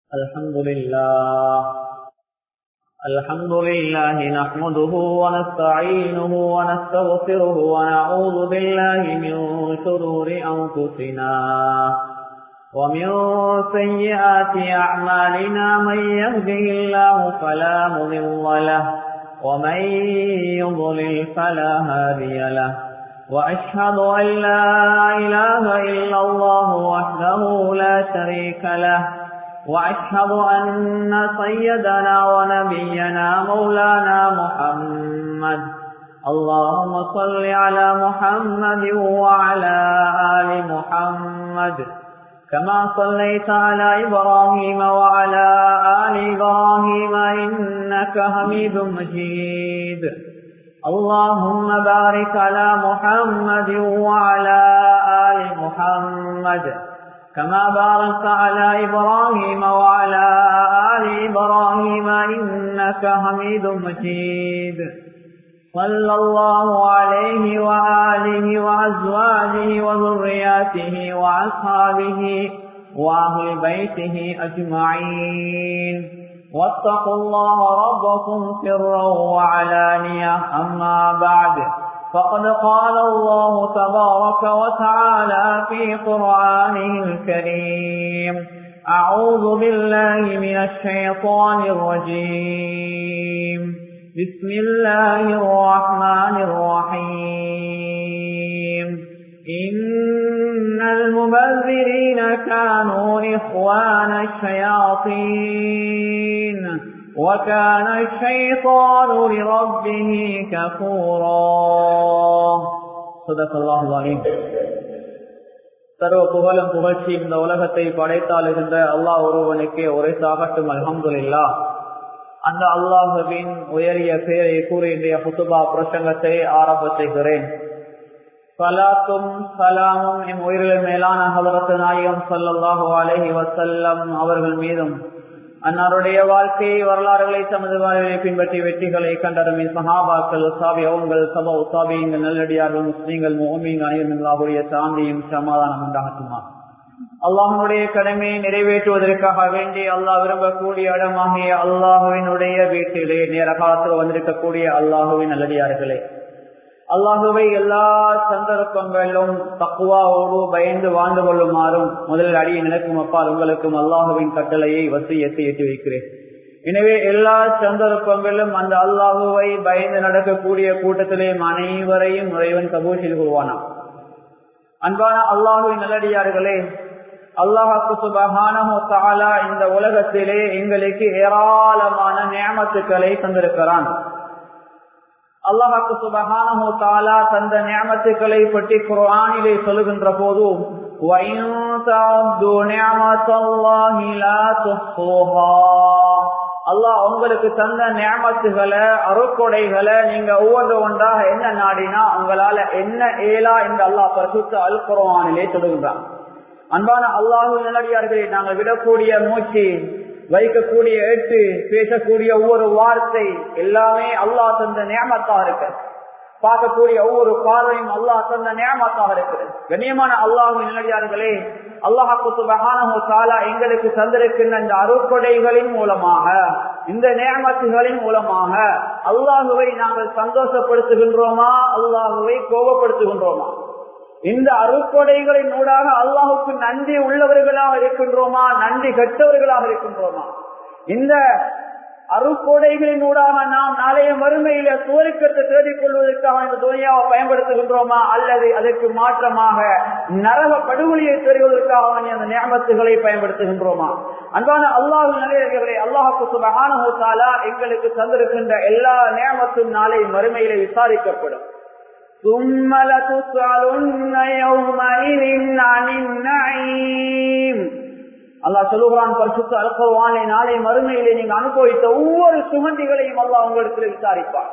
الحمد لله الحمد لله نحمده ونستعينه ونستغفره ونعوذ بالله من شرور أنفسنا ومن سيئات أعمالنا من يهده الله فلا مضل له ومن يضلل فلا هادي له وأشهد أن لا إله إلا الله وحده لا شريك له وأشهد أن سيدنا ونبينا مولانا محمد اللهم صل على محمد وعلى آل محمد كما صليت على إبراهيم وعلى آل إبراهيم إنك حميد مجيد اللهم بارك على محمد وعلى آل محمد كما باركت على إبراهيم وعلى آل إبراهيم إنك حميد مجيد صلى الله عليه وآله وأزواجه وذرياته وأصحابه وأهل بيته أجمعين واتقوا الله ربكم سرا وعلانية أما بعد فقد قال الله تبارك وتعالى في قرآنه الكريم أعوذ بالله من الشيطان الرجيم بسم الله الرحمن الرحيم إن المبذرين كانوا إخوان الشياطين وكان الشيطان لربه كفورا صدق الله العظيم சர்வ புகழும் புகழ்ச்சி இந்த உலகத்தை படைத்தாளுகின்ற அல்லாஹ் ஒருவனுக்கே ஒரே சாகட்டும் அலமதுல்லா அந்த அல்லாஹுவின் உயரிய பெயரை கூறி இன்றைய புத்துபா பிரசங்கத்தை ஆரம்ப செய்கிறேன் சலாத்தும் சலாமும் என் உயிரில் மேலான ஹலரத்து நாயகம் சல்லாஹூ அலஹி வசல்லம் அவர்கள் மீதும் அன்னாருடைய வாழ்க்கை வரலாறுகளை தமது வாழ்வை பின்பற்றி வெற்றிகளை கண்டறமே சஹாபாக்கள் சாபியவங்கள் சபா உசாபியங்கள் நல்லடியார்கள் முஸ்லீம்கள் மோமீன் அனைவருடைய சாந்தியும் சமாதானம் உண்டாகட்டுமா அல்லாஹனுடைய கடமையை நிறைவேற்றுவதற்காக வேண்டி அல்லாஹ் விரும்பக்கூடிய இடமாகிய அல்லாஹுவினுடைய வீட்டிலே நேர காலத்தில் வந்திருக்கக்கூடிய அல்லாஹுவின் நல்லடியார்களே அல்லாஹுவை எல்லா சந்தர்ப்பங்களிலும் தக்குவாவோடு பயந்து வாழ்ந்து கொள்ளுமாறும் முதலில் அடியை நினைக்கும் அப்பால் உங்களுக்கும் அல்லாஹுவின் கட்டளையை வசியத்தை எட்டி வைக்கிறேன் எனவே எல்லா சந்தர்ப்பங்களிலும் அந்த அல்லாஹுவை பயந்து நடக்கக்கூடிய கூட்டத்திலே அனைவரையும் இறைவன் கபூர் செய்து கொள்வானாம் அன்பான அல்லாஹுவின் நல்லடியார்களே அல்லாஹாக்கு சுபகான இந்த உலகத்திலே எங்களுக்கு ஏராளமான நியமத்துக்களை தந்திருக்கிறான் அல்லாஹாக்கு சுபகானோ தாலா தந்த நியமத்துக்களை பற்றி குரானிலே சொல்லுகின்ற போது அல்லாஹ் உங்களுக்கு தந்த நியமத்துகளை அருக்கொடைகளை நீங்க ஒவ்வொன்று ஒன்றாக என்ன நாடினா உங்களால என்ன ஏலா என்று அல்லாஹ் பரிசுத்த அல் குரானிலே சொல்லுகின்றான் அன்பான அல்லாஹு நல்லடியார்களே நாங்கள் விடக்கூடிய மூச்சு வைக்கக்கூடிய எட்டு பேசக்கூடிய ஒவ்வொரு வார்த்தை எல்லாமே அல்லாஹ் தந்த நியமத்தாக இருக்கு பார்க்கக்கூடிய ஒவ்வொரு பார்வையும் அல்லாஹ் தந்த நியமத்தாக இருக்குது கண்ணியமான அல்லாஹு நிலையார்களே அல்லாஹாலா எங்களுக்கு தந்திருக்கின்ற இந்த அறுப்படைகளின் மூலமாக இந்த நியமத்துகளின் மூலமாக அல்லாஹுவை நாங்கள் சந்தோஷப்படுத்துகின்றோமா அல்லாஹுவை கோபப்படுத்துகின்றோமா இந்த அருக்கொடைகளின் ஊடாக அல்லாஹுக்கு நன்றி உள்ளவர்களாக இருக்கின்றோமா நன்றி கெட்டவர்களாக இருக்கின்றோமா இந்த அருக்கொடைகளின் ஊடாக நாம் நாளைய மறுமையில சுவருக்கத்தை தேடிக் கொள்வதற்காக இந்த துணியாவை பயன்படுத்துகின்றோமா அல்லது அதற்கு மாற்றமாக நரக படுகொலியை தெரிவதற்காக அந்த நியமத்துகளை பயன்படுத்துகின்றோமா அன்பான அல்லாஹு நிலையர்களே அல்லாஹுக்கு சுபகானா எங்களுக்கு தந்திருக்கின்ற எல்லா நியமத்தும் நாளை மறுமையில விசாரிக்கப்படும் ثم لتسألن يومئذ عن النعيم அல்லா சொல்லுகிறான் பரிசுத்த அல்குவானை நாளை மறுமையிலே நீங்க அனுபவித்த ஒவ்வொரு சுகண்டிகளையும் அல்லா உங்களுக்கு விசாரிப்பார்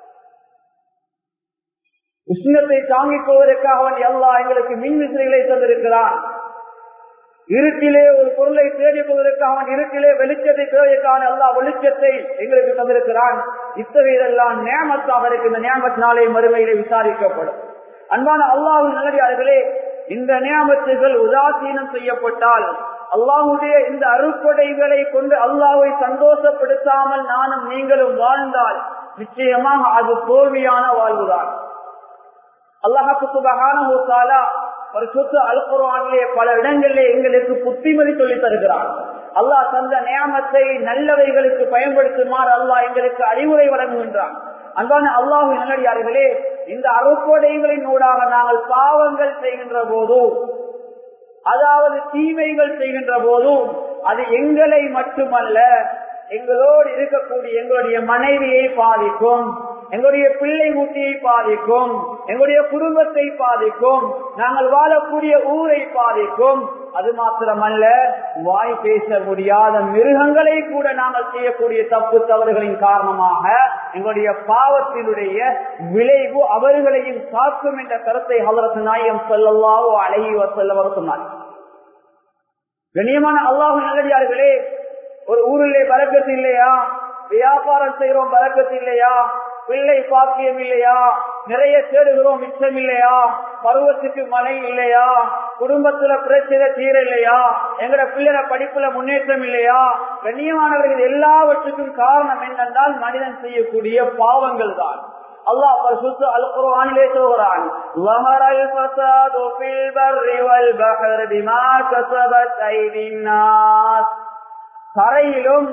உஷ்ணத்தை தாங்கிக் கொள்வதற்காக வேண்டிய அல்லா எங்களுக்கு மின் விசிறிகளை தந்திருக்கிறான் இருட்டிலே ஒரு பொருளை தேடிக் கொள்வதற்காக இருட்டிலே வெளிச்சத்தை தேவைக்கான எல்லா வெளிச்சத்தை எங்களுக்கு தந்திருக்கிறான் இத்தகையதெல்லாம் நேமத்தாக இருக்கு இந்த நேமத்தினாலே மறுமையிலே விசாரிக்கப்படும் அன்பான அல்லாஹு நல்லடியார்களே இந்த நியமத்துகள் உதாசீனம் செய்யப்பட்டால் அல்லாஹுடைய இந்த அருக்கொடைகளை கொண்டு அல்லாஹை சந்தோஷப்படுத்தாமல் நானும் நீங்களும் வாழ்ந்தால் நிச்சயமாக அது தோல்வியான வாழ்வுதான் அல்லாஹாக்கு சுபகான ஒரு சொத்து அல்குரானிலே பல இடங்களிலே எங்களுக்கு புத்திமதி சொல்லி தருகிறார் அல்லாஹ் தந்த நியமத்தை நல்லவைகளுக்கு பயன்படுத்துமாறு அல்லாஹ் எங்களுக்கு அறிவுரை வழங்குகின்றான் அன்பான அல்லாஹு நல்லடியார்களே இந்த அறுக்கொடைகளின் ஊடாக நாங்கள் பாவங்கள் செய்கின்ற போதும் அதாவது தீமைகள் செய்கின்ற போதும் அது எங்களை மட்டுமல்ல எங்களோடு இருக்கக்கூடிய எங்களுடைய மனைவியை பாதிக்கும் எங்களுடைய பிள்ளை குட்டியை பாதிக்கும் எங்களுடைய குடும்பத்தை பாதிக்கும் நாங்கள் வாழக்கூடிய ஊரை பாதிக்கும் அது மாத்திரமல்ல வாய் பேச முடியாத மிருகங்களை கூட நாங்கள் செய்யக்கூடிய தப்பு தவறுகளின் காரணமாக எங்களுடைய பாவத்தினுடைய விளைவு அவர்களையும் தாக்கும் என்ற கருத்தை ஹலரசு நாயம் சொல்லல்லாவோ அழகி வசல்லவர் சொன்னார் கண்ணியமான அல்லாஹு நல்லடியார்களே ஒரு ஊரிலே பறக்கத்து இல்லையா வியாபாரம் செய்யறோம் பறக்கத்து இல்லையா பிள்ளை பாக்கியம் இல்லையா நிறைய தேடுகிறோம் மிச்சம் இல்லையா பருவத்துக்கு மழை இல்லையா குடும்பத்துல பிரச்சனை தீர இல்லையா எங்கட பிள்ளைற படிப்புல முன்னேற்றம் இல்லையா கண்ணியமானவர்கள் எல்லாவற்றுக்கும் காரணம் என்னென்றால் மனிதன் செய்யக்கூடிய பாவங்கள் தான் அல்லாஹ் பரிசுத்த அல் குர்ஆனிலே சொல்கிறான் லஹரல் ஃபஸாது ஃபில் பர்ரி வல் பஹர் பிமா கஸபத் ஐதின் நாஸ் தரையிலும்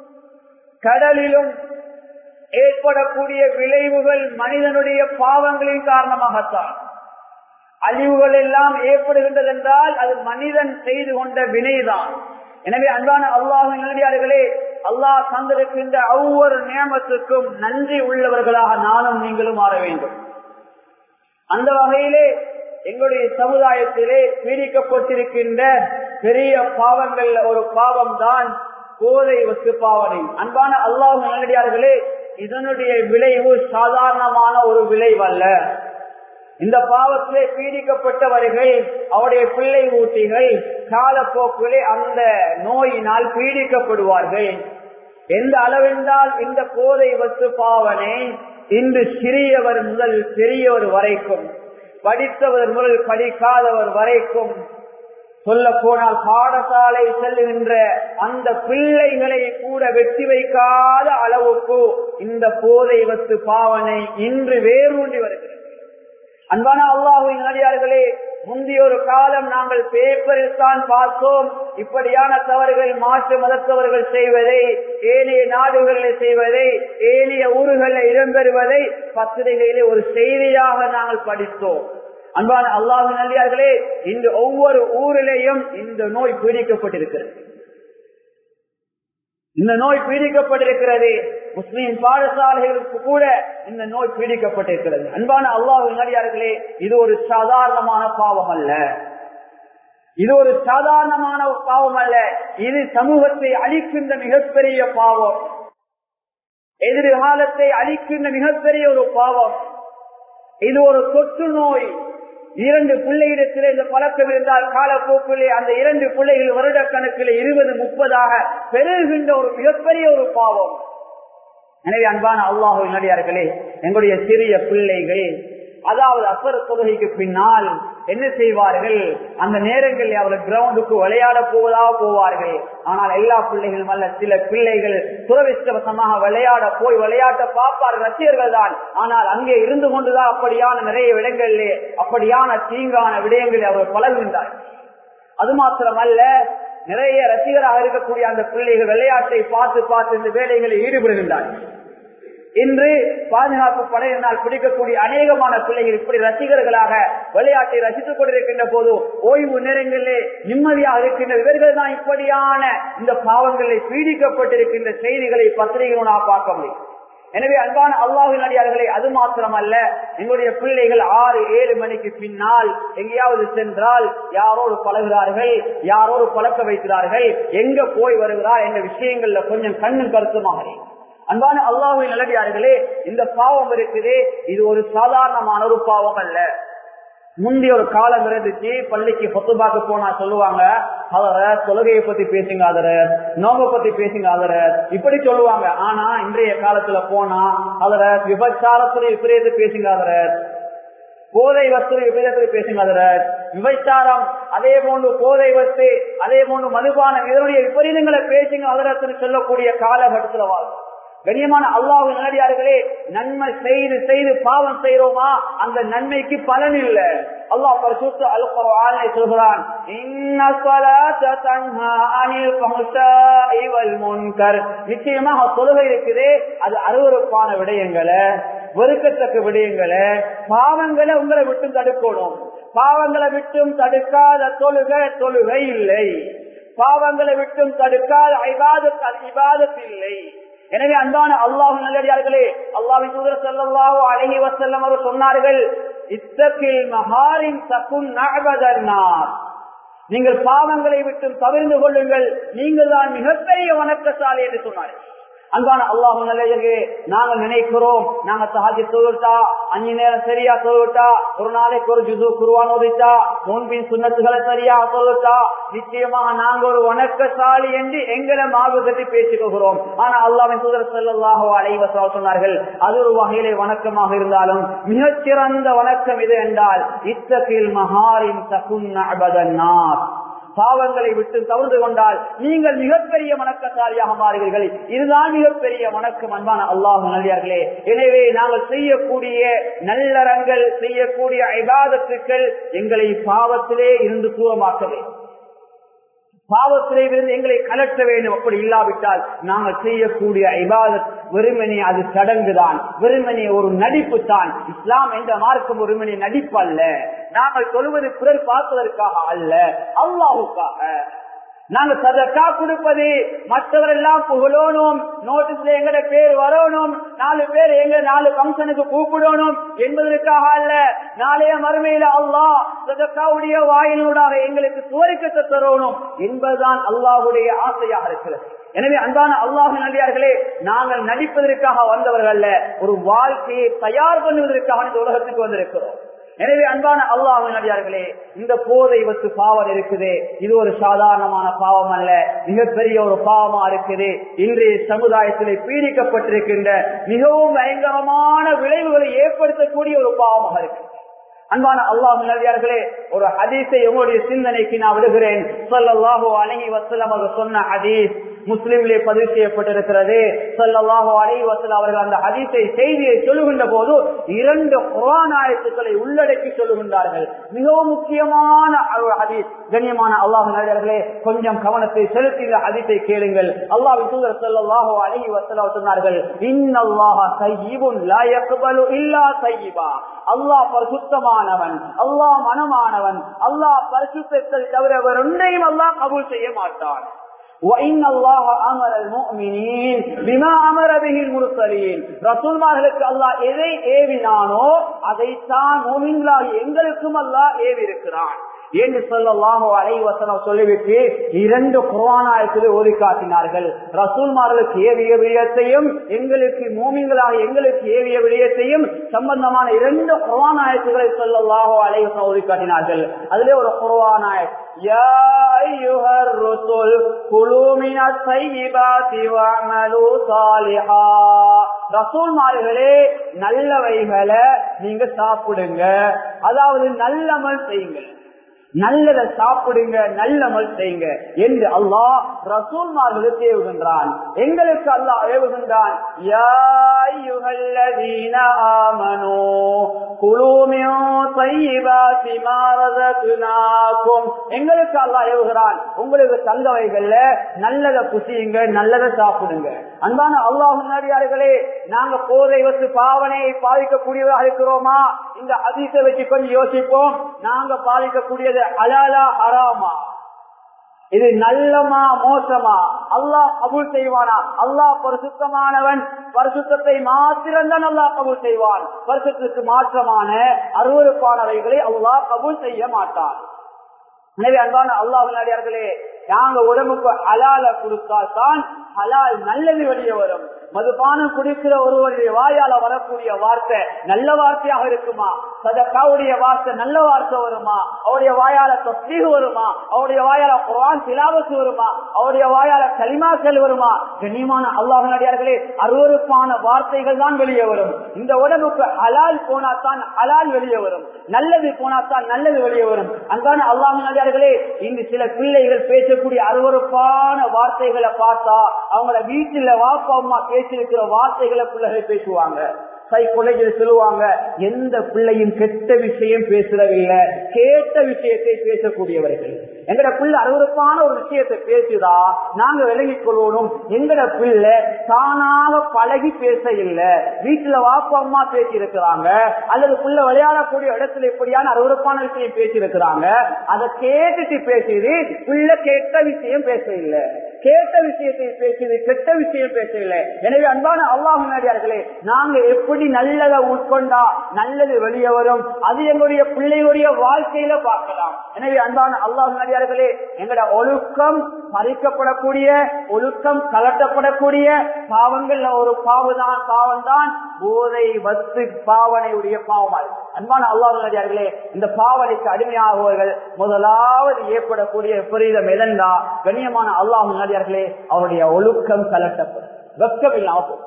கடலிலும் ஏற்படக்கூடிய விளைவுகள் மனிதனுடைய பாவங்களின் காரணமாகத்தான் அழிவுகள் எல்லாம் ஏற்படுகின்றது என்றால் அது மனிதன் செய்து கொண்ட வினைதான் எனவே அன்பான அல்லாஹு நேரடியார்களே அல்லாஹ் தந்திருக்கின்ற ஒவ்வொரு நியமத்துக்கும் நன்றி உள்ளவர்களாக நானும் நீங்களும் மாற வேண்டும் அந்த வகையிலே எங்களுடைய சமுதாயத்திலே பீடிக்கப்பட்டிருக்கின்ற பெரிய பாவங்கள் ஒரு பாவம் தான் கோதை வத்து பாவனை அன்பான அல்லாஹு நல்லடியார்களே இதனுடைய விளைவு சாதாரணமான ஒரு விளைவல்ல இந்த பாவத்திலே பீடிக்கப்பட்டவர்கள் அவருடைய பிள்ளை ஊட்டிகள் காலப்போக்கிலே அந்த நோயினால் பீடிக்கப்படுவார்கள் எந்த அளவென்றால் இந்த கோதை வத்து பாவனை இன்று சிறியவர் முதல் பெரியவர் வரைக்கும் படித்தவர் முதல் படிக்காதவர் வரைக்கும் சொல்ல போனால் பாடசாலை செல்லுகின்ற அந்த பிள்ளைகளை கூட வெட்டி வைக்காத அளவுக்கு இந்த போதை வத்து பாவனை இன்று வேரூண்டி வருகிறது அன்பான அல்லாஹுவின் நடிகார்களே முந்தைய ஒரு காலம் நாங்கள் பேப்பரில் தான் பார்த்தோம் இப்படியான தவறுகள் மாற்று மதத்தவர்கள் செய்வதை ஏனைய நாடுகளில் செய்வதை ஏனைய ஊர்களில் இடம்பெறுவதை பத்திரிகையிலே ஒரு செய்தியாக நாங்கள் படித்தோம் அன்பான அல்லாஹு நல்லியார்களே இன்று ஒவ்வொரு ஊரிலேயும் இந்த நோய் பீடிக்கப்பட்டிருக்கிறது இந்த நோய் பீடிக்கப்பட்டிருக்கிறது முஸ்லீம் பாடசாலைகளுக்கு கூட இந்த நோய் பீடிக்கப்பட்டிருக்கிறது அன்பான அல்லாஹு நல்லியார்களே இது ஒரு சாதாரணமான பாவம் அல்ல இது ஒரு சாதாரணமான பாவம் அல்ல இது சமூகத்தை அழிக்கின்ற மிகப்பெரிய பாவம் எதிர்காலத்தை அழிக்கின்ற மிகப்பெரிய ஒரு பாவம் இது ஒரு தொற்று நோய் இரண்டு பிள்ளையிடத்திலே இந்த பழக்கம் இருந்தால் காலப்போக்கிலே அந்த இரண்டு பிள்ளைகள் வருடக்கணக்கில் இருபது முப்பதாக பெருகின்ற ஒரு மிகப்பெரிய ஒரு பாவம் எனவே அன்பான அல்லாஹு நடிகார்களே எங்களுடைய சிறிய பிள்ளைகள் அதாவது அசர தொழுகைக்கு பின்னால் என்ன செய்வார்கள் அந்த நேரங்களில் அவர்கள் கிரவுண்டுக்கு விளையாட போவதாக போவார்கள் ஆனால் எல்லா பிள்ளைகளும் அல்ல சில பிள்ளைகள் துரவிஷ்டவசமாக விளையாட போய் விளையாட்ட பார்ப்பார் ரசிகர்கள் தான் ஆனால் அங்கே இருந்து கொண்டுதான் அப்படியான நிறைய இடங்களிலே அப்படியான தீங்கான விடயங்களில் அவர் பழகுகின்றார் அது மாத்திரமல்ல நிறைய ரசிகராக இருக்கக்கூடிய அந்த பிள்ளைகள் விளையாட்டை பார்த்து பார்த்து இந்த வேலைகளில் ஈடுபடுகின்றார்கள் இன்று பாதுகாப்பு படையினால் பிடிக்கக்கூடிய அநேகமான பிள்ளைகள் இப்படி ரசிகர்களாக விளையாட்டை ரசித்துக் கொண்டிருக்கின்ற போது ஓய்வு நேரங்களிலே நிம்மதியாக இருக்கின்ற இவர்கள் தான் இப்படியான இந்த பாவங்களில் பீடிக்கப்பட்டிருக்கின்ற செய்திகளை பத்திரிகைகளாக பார்க்க முடியும் எனவே அன்பான அல்லாஹின் அடியார்களே அது மாத்திரமல்ல எங்களுடைய பிள்ளைகள் ஆறு ஏழு மணிக்கு பின்னால் எங்கேயாவது சென்றால் யாரோடு பழகிறார்கள் யாரோடு பழக்க வைக்கிறார்கள் எங்க போய் வருகிறார் என்ற விஷயங்கள்ல கொஞ்சம் கண்ணும் கருத்துமாக அன்பான அல்லாஹின் நல்லடியார்களே இந்த பாவம் இருக்குது இது ஒரு சாதாரணமான ஒரு பாவம் அல்ல முந்தைய ஒரு காலம் இருந்துச்சு பள்ளிக்கு சொத்துபாக்கு போனா சொல்லுவாங்க அதர தொழுகையை பத்தி பேசுங்க அதர நோங்க பத்தி பேசுங்க அதர இப்படி சொல்லுவாங்க ஆனா இன்றைய காலத்துல போனா அதர விபச்சாரத்துடைய விபரீதத்தை பேசுங்க அதர போதை வஸ்து விபரத்தில் பேசுங்க அதரர் விபச்சாரம் அதே போன்று போதை வஸ்து அதே போன்று மதுபானம் இதனுடைய விபரீதங்களை பேசுங்க அதரத்தில் சொல்லக்கூடிய காலகட்டத்தில் வாழ்க்கை கண்ணியமான அல்லாஹு நல்லடியார்களே நன்மை செய்து செய்து பாவம் செய்யறோமா அந்த நன்மைக்கு பலன் இல்ல அல்லாஹ் பரிசுத்த அல் குர்ஆனை சொல்கிறான் இன்ன ஸலாத தன்ஹா அனில் ஃபஹ்ஷாஇ வல் முன்கர் நிச்சயமாக தொழுகை இருக்குதே அது அருவருப்பான விடயங்களை வெறுக்கத்தக்க விடயங்களை பாவங்களை உங்களை விட்டும் தடுக்கணும் பாவங்களை விட்டும் தடுக்காத தொழுகை தொழுகை இல்லை பாவங்களை விட்டும் தடுக்காத ஐபாதத் இபாதத் இல்லை எனவே அன்பான அல்லாஹு நல்லடியார்களே அல்லாவின் தூதர் செல்லல்லாவோ அழகி வசல்லம் அவர் சொன்னார்கள் இத்தகில் மகாரின் தக்குன் நகபதன்னார் நீங்கள் பாவங்களை விட்டு தவிர்ந்து கொள்ளுங்கள் நீங்கள் தான் மிகப்பெரிய வணக்கசாலி என்று சொன்னார்கள் அன்பான அல்லாஹு நல்லே நாங்கள் நினைக்கிறோம் நாங்க சஹாஜி தொழுவிட்டா அஞ்சு நேரம் சரியா தொழுவிட்டா ஒரு நாளைக்கு ஒரு ஜுது குருவான் ஓதிட்டா நோன்பின் சுண்ணத்துகளை சரியா தொழுவிட்டா நிச்சயமாக நாங்க ஒரு வணக்கசாலி என்று எங்களை மாபகத்தை பேசிக்கொள்கிறோம் ஆனா அல்லாவின் தூதர் செல்லாஹோ அலைவசா சொன்னார்கள் அது ஒரு வகையிலே வணக்கமாக இருந்தாலும் மிகச்சிறந்த வணக்கம் இது என்றால் இத்தகில் மகாரின் தகுன் அபதன்னார் பாவங்களை விட்டு தவிர்த்து கொண்டால் நீங்கள் மிகப்பெரிய வணக்கசாலியாக மாறுவீர்கள் இதுதான் மிகப்பெரிய வணக்கம் அன்பான அல்லாஹ் நல்லியார்களே எனவே நாங்கள் செய்யக்கூடிய நல்லறங்கள் செய்யக்கூடிய ஐபாதத்துக்கள் எங்களை பாவத்திலே இருந்து தூரமாக்க வேண்டும் பாவத்திலே இருந்து எங்களை கலட்ட வேண்டும் அப்படி இல்லாவிட்டால் நாங்கள் செய்யக்கூடிய ஐபாதத் வெறுமனே அது சடங்குதான் வெறுமனே ஒரு நடிப்பு தான் இஸ்லாம் என்ற மார்க்கம் வெறுமனே நடிப்பு அல்ல நாங்கள் சொல்வது பிறர் பார்ப்பதற்காக அல்ல அல்லாவுக்காக நாங்க சதக்கா கொடுப்பது மற்றவரெல்லாம் புகழணும் நோட்டீஸ்ல எங்கட பேர் வரணும் நாலு பேர் எங்க நாலு ஃபங்க்ஷனுக்கு கூப்பிடணும் என்பதற்காக அல்ல நாளைய மறுமையில அல்லாஹ் சதக்காவுடைய வாயிலூடாக எங்களுக்கு சுவரிக்கத்தை தரணும் என்பதுதான் அல்லாஹுடைய ஆசையாக இருக்கிறது எனவே அன்பான அல்லாஹ் நல்லியார்களே நாங்கள் நடிப்பதற்காக வந்தவர்கள் ஒரு வாழ்க்கையை தயார் பண்ணுவதற்காக இந்த உலகத்துக்கு வந்திருக்கிறோம் எனவே அன்பான அல்லாஹின் அடியார்களே இந்த போதை வத்து பாவம் இருக்குது இது ஒரு சாதாரணமான பாவம் அல்ல மிகப்பெரிய ஒரு பாவமா இருக்குது இன்றைய சமுதாயத்திலே பீடிக்கப்பட்டிருக்கின்ற மிகவும் பயங்கரமான விளைவுகளை ஏற்படுத்தக்கூடிய ஒரு பாவமாக இருக்கு அன்பான அல்லாஹ் நல்லியார்களே ஒரு ஹதீஸை உங்களுடைய சிந்தனைக்கு நான் விடுகிறேன் சொல்லல்லாஹோ அழகி வசலம் அவர் சொன்ன ஹதீஸ் முஸ்லிம்லே பதிவு செய்யப்பட்டிருக்கிறது சொல்லல்லாஹோ அழகி வசலம் அவர்கள் அந்த ஹதீஸை செய்தியை சொல்லுகின்ற போது இரண்டு குரான் ஆயத்துக்களை உள்ளடக்கி சொல்லுகின்றார்கள் மிகவும் முக்கியமான ஒரு ஹதீஸ் கண்ணியமான அல்லாஹ் நல்லியார்களே கொஞ்சம் கவனத்தை செலுத்தி இந்த ஹதீஸை கேளுங்கள் அல்லாஹ் தூதர் சொல்லல்லாஹோ அழகி வசலம் சொன்னார்கள் இன்னல்லாஹ சையிபுன் லா யக்பலு இல்லா சையிபா அல்லாஹ் பரிசுத்தமானவன் அல்லாஹ் மனமானவன் அல்லாஹ் பரிசுத்தத்தை தவிர வேறு ஒன்றையும் அல்லாஹ் கபூல் செய்ய மாட்டான் وإن الله أمر المؤمنين بما أمر به المرسلين ரசூல்மார்களுக்கு அல்லாஹ் எதை ஏவினானோ அதைத்தான் மோமின்களாகி எங்களுக்கும் அல்லாஹ் ஏவி இருக்கிறான் என்று சொல்லலாமோ அலைவசனம் சொல்லிவிட்டு இரண்டு குரானாயத்தில் ஓதி காட்டினார்கள் ரசூல்மார்களுக்கு ஏவிய விடயத்தையும் எங்களுக்கு மோமின்களாக எங்களுக்கு ஏவிய விடயத்தையும் சம்பந்தமான இரண்டு குரானாயத்துகளை சொல்லலாமோ அலைவசனம் ஓதி காட்டினார்கள் அதிலே ஒரு குரானாய ரசூல்மார்களே நல்லவைகளை நீங்க சாப்பிடுங்க அதாவது நல்லமல் செய்யுங்கள் நல்லதை சாப்பிடுங்க நல்லமல் செய்யுங்க என்று அல்லாஹ் ரசூல்மார்களுக்கு ஏவுகின்றான் எங்களுக்கு அல்லாஹ் ஏவுகின்றான் எங்களுக்கு அல்லா ஏவுகிறான் உங்களுக்கு தங்கவைகள்ல நல்லதை குசியுங்க நல்லதை சாப்பிடுங்க அன்பான அல்லாஹ் நடிகார்களே நாங்க போதை வச்சு பாவனையை பாதிக்கக்கூடியதாக இருக்கிறோமா இந்த அதிசை வச்சு கொஞ்சம் யோசிப்போம் நாங்க பாதிக்கக்கூடியது அலாலா அராமா இது நல்லமா மோசமா அல்லாஹ் கபூல் செய்வானா அல்லாஹ் பரிசுத்தமானவன் பரிசுத்தத்தை மாத்திரம்தான் அல்லாஹ் கபூல் செய்வான் பரிசுத்துக்கு மாற்றமான அருவறுப்பானவைகளை அல்லாஹ் கபூல் செய்ய மாட்டான் எனவே அன்பான அல்லாஹ் நாடியார்களே நாங்க உடம்புக்கு ஹலால கொடுத்தால் தான் ஹலால் நல்லது வெளியே வரும் மதுபானம் குடிக்கிற ஒருவருடைய வாயால வரக்கூடிய வார்த்தை நல்ல வார்த்தையாக இருக்குமா சதக்காவுடைய வார்த்தை நல்ல வார்த்தை வருமா அவருடைய வாயால தொத்தீகு வருமா அவருடைய வாயால குரான் திலாவத்து வருமா அவருடைய வாயால களிமாக்கள் வருமா கண்ணியமான அல்லாஹ் நடிகார்களே அருவறுப்பான வார்த்தைகள் தான் வெளியே வரும் இந்த உடம்புக்கு ஹலால் போனா தான் ஹலால் வெளியே வரும் நல்லது போனா தான் நல்லது வெளியே வரும் அங்கான அல்லாஹ் நடிகார்களே இங்கு சில பிள்ளைகள் பேசக்கூடிய அருவறுப்பான வார்த்தைகளை பார்த்தா அவங்கள வீட்டுல வாப்பா அம்மா பேசியிருக்கிற வார்த்தைகளை பிள்ளைகள் பேசுவாங்க சைக்கொலைகள் சொல்லுவாங்க எந்த பிள்ளையும் கெட்ட விஷயம் பேசுறதில்லை கேட்ட விஷயத்தை பேசக்கூடியவர்கள் எங்கட பிள்ளை அருவறுப்பான ஒரு விஷயத்தை பேசுதா நாங்க விலகிக் கொள்ளணும் எங்கட பிள்ளை தானாக பழகி பேச இல்லை வீட்டுல வாப்பா அம்மா பேசி இருக்கிறாங்க அல்லது பிள்ளை விளையாடக்கூடிய இடத்துல இப்படியான அருவறுப்பான விஷயம் பேசி இருக்கிறாங்க அதை கேட்டுட்டு பேசுது பிள்ளை கேட்ட விஷயம் பேச இல்லை கேட்ட விஷயத்தை பேசுது கெட்ட விஷயம் பேசவில்லை எனவே அன்பான அல்லாஹ் முன்னாடியார்களே நாங்க எப்படி நல்லதை உட்கொண்டா நல்லது வெளியே வரும் அது எங்களுடைய பிள்ளைகளுடைய வாழ்க்கையில பார்க்கலாம் எனவே அன்பான அல்லாஹ் முன்னாடியார்களே எங்களோட ஒழுக்கம் பறிக்கப்படக்கூடிய ஒழுக்கம் கலட்டப்படக்கூடிய பாவங்கள்ல ஒரு பாவதான் பாவம் தான் போதை வத்து பாவனையுடைய பாவமாறு அன்பான அல்லாஹ் முன்னாடியார்களே இந்த பாவனைக்கு அடிமையாகுவர்கள் முதலாவது ஏற்படக்கூடிய விபரீதம் எதென்றா கண்ணியமான அல்லாஹ் முன்னாடியார்களே அவருடைய ஒழுக்கம் கலட்டப்படும் வெக்கம் இல்லாமல்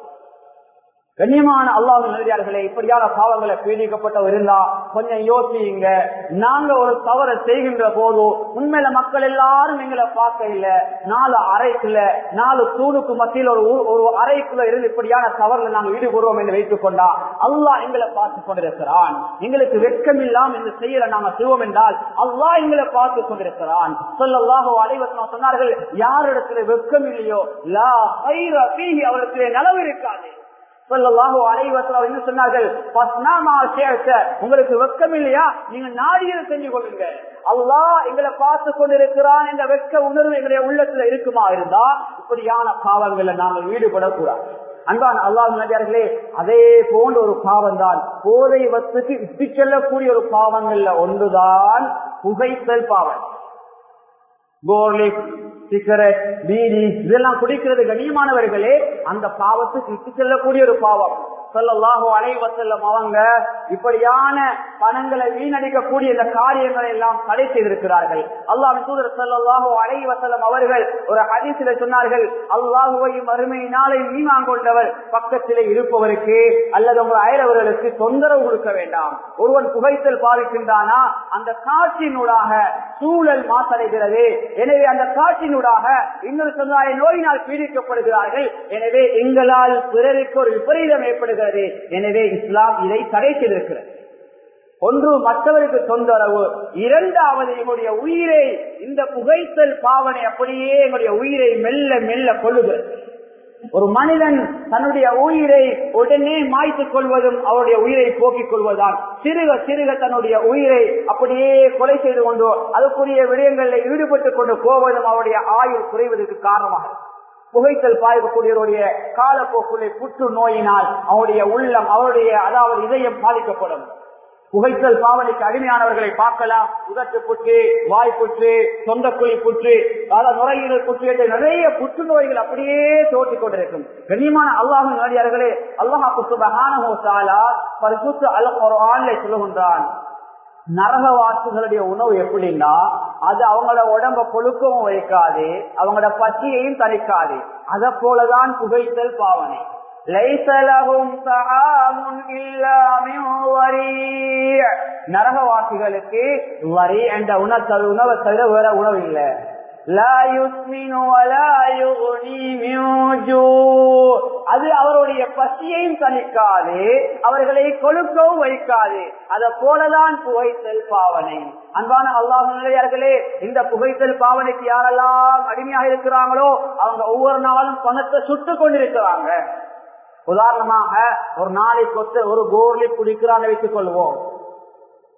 கண்ணியமான அல்லாஹ் நெறியார்களே இப்படியான பாவங்களை பீடிக்கப்பட்ட இருந்தா கொஞ்சம் யோசியுங்க நாங்க ஒரு தவறை செய்கின்ற போது உண்மையில மக்கள் எல்லாரும் எங்களை பார்க்க இல்ல நாலு அறைக்குள்ள நாலு தூணுக்கு மத்தியில் ஒரு ஊ- ஒரு அறைக்குள்ள இருந்து இப்படியான தவறுல நாங்க ஈடுபடுவோம் என்று வைத்துக் கொண்டா அல்லாஹ் எங்களை பார்த்து கொண்டிருக்கிறான் எங்களுக்கு வெட்கம் இல்லாம இந்த செயலை நாங்க செய்வோம் என்றால் அல்லாஹ் எங்களை பார்த்து கொண்டிருக்கிறான் சொல்லல்லாஹோ அலைவசனம் சொன்னார்கள் யாரிடத்துல வெட்கம் இல்லையோ லா ஹைர ஃபீஹி அவரிடத்திலே நலவு இருக்காது சொல்லல்லாஹு அலைவசனம் என்ன சொன்னார்கள் "பஸ்னாமா ஷேஅத்த." உங்களுக்கு வெட்கம் இல்லையா நீங்க நாடியதை செஞ்சு கொள்ளுங்க அல்லாஹ் எங்களை பார்த்து கொண்டிருக்கிறான் என்ற வெட்க உணர்வு எங்களுடைய உள்ளத்துல இருக்குமா இருந்தா இப்படியான பாவங்களை நாங்கள் ஈடுபடக்கூடாது அன்பான் அல்லாஹ் நடிகார்களே அதே போன்ற ஒரு பாவம் தான் போதை வத்துக்கு இட்டு செல்லக்கூடிய ஒரு பாவங்கள்ல ஒன்றுதான் புகைத்தல் பாவம் கோர்லிக் சிகரெட் பீடி இதெல்லாம் குடிக்கிறது கண்ணியமானவர்களே அந்த பாவத்துக்கு இட்டு செல்லக்கூடிய ஒரு பாவம் சொல்லல்லாஹோ அலைவசல்லம் அவங்க இப்படியான பணங்களை வீணடிக்கக்கூடிய இந்த காரியங்களை எல்லாம் தடை செய்திருக்கிறார்கள் அல்லாஹ் தூதர் சொல்லல்லாஹோ அலைவசல்லம் அவர்கள் ஒரு ஹதீசில சொன்னார்கள் அல்லாஹுவையும் அருமை நாளை மீமான் கொண்டவர் பக்கத்திலே இருப்பவருக்கு அல்லது உங்கள் அயலவர்களுக்கு தொந்தரவு கொடுக்க வேண்டாம் ஒருவன் புகைத்தல் பாதிக்கின்றானா அந்த காற்றினூடாக சூழல் மாசடைகிறது எனவே அந்த காற்றினூடாக இன்னொரு சமுதாய நோயினால் பீடிக்கப்படுகிறார்கள் எனவே எங்களால் பிறருக்கு ஒரு விபரீதம் ஏற்படுகிறது எனவே இஸ்லாம் இதை தடை செய்திருக்கிறது ஒன்று மற்றவருக்கு தொந்தரவு இரண்டாவது எங்களுடைய உயிரை இந்த புகைத்தல் பாவனை அப்படியே எங்களுடைய உயிரை மெல்ல மெல்ல கொள்ளுகிறது ஒரு மனிதன் தன்னுடைய உயிரை உடனே மாய்த்துக் கொள்வதும் அவருடைய உயிரை போக்கிக் கொள்வதுதான் சிறுக சிறுக தன்னுடைய உயிரை அப்படியே கொலை செய்து கொண்டு அதுக்குரிய விடயங்களில் ஈடுபட்டுக் கொண்டு போவதும் அவருடைய ஆயுள் குறைவதற்கு காரணமாக இருக்கும். புகைத்தல் பாய்க்கக்கூடியவருடைய காலப்போக்குள்ளே புற்று நோயினால் அவருடைய உள்ளம் அவருடைய அதாவது இதயம் பாதிக்கப்படும் புகைத்தல் பாவனைக்கு அடிமையானவர்களை பார்க்கலாம் உதட்டு புற்று வாய் புற்று சொந்தக்குழி புற்று பல நுரையீரல் புற்று என்ற நிறைய புற்றுநோய்கள் அப்படியே தோற்றிக் கொண்டிருக்கும் கண்ணியமான அல்லாஹ் நாடியார்களே அல்லாஹாக்கு சுபகான பரிசுத்து அல் குர்ஆன்ல சொல்லுகின்றான் நரகவாசிகளுடைய உணவு எப்படின்னா அது அவங்களோட உடம்ப கொழுக்கவும் வைக்காது அவங்களோட பசியையும் தணிக்காது அத போலதான் புகைத்தல் பாவனை ليس لهم طعام إلا من ضريع. நரகவாசிகளுக்கு வரி என்ற உணவு உணவை தவிர வேற உணவு இல்லை லா யுஸ்மினு வலா யுக்னி மின் ஜூ'. அது அவருடைய பசியையும் தணிக்காது அவர்களை கொழுக்கவும் வைக்காது அத போலதான் புகைத்தல் பாவனை அன்பான அல்லாஹ் நிலையார்களே இந்த புகைத்தல் பாவனைக்கு யாரெல்லாம் அடிமையாக இருக்கிறாங்களோ அவங்க ஒவ்வொரு நாளும் பணத்தை சுட்டு கொண்டிருக்கிறாங்க உதாரணமாக ஒரு நாளைக்கு ஒத்து ஒரு கோர்லி குடிக்கிறான்னு வைத்துக் கொள்வோம்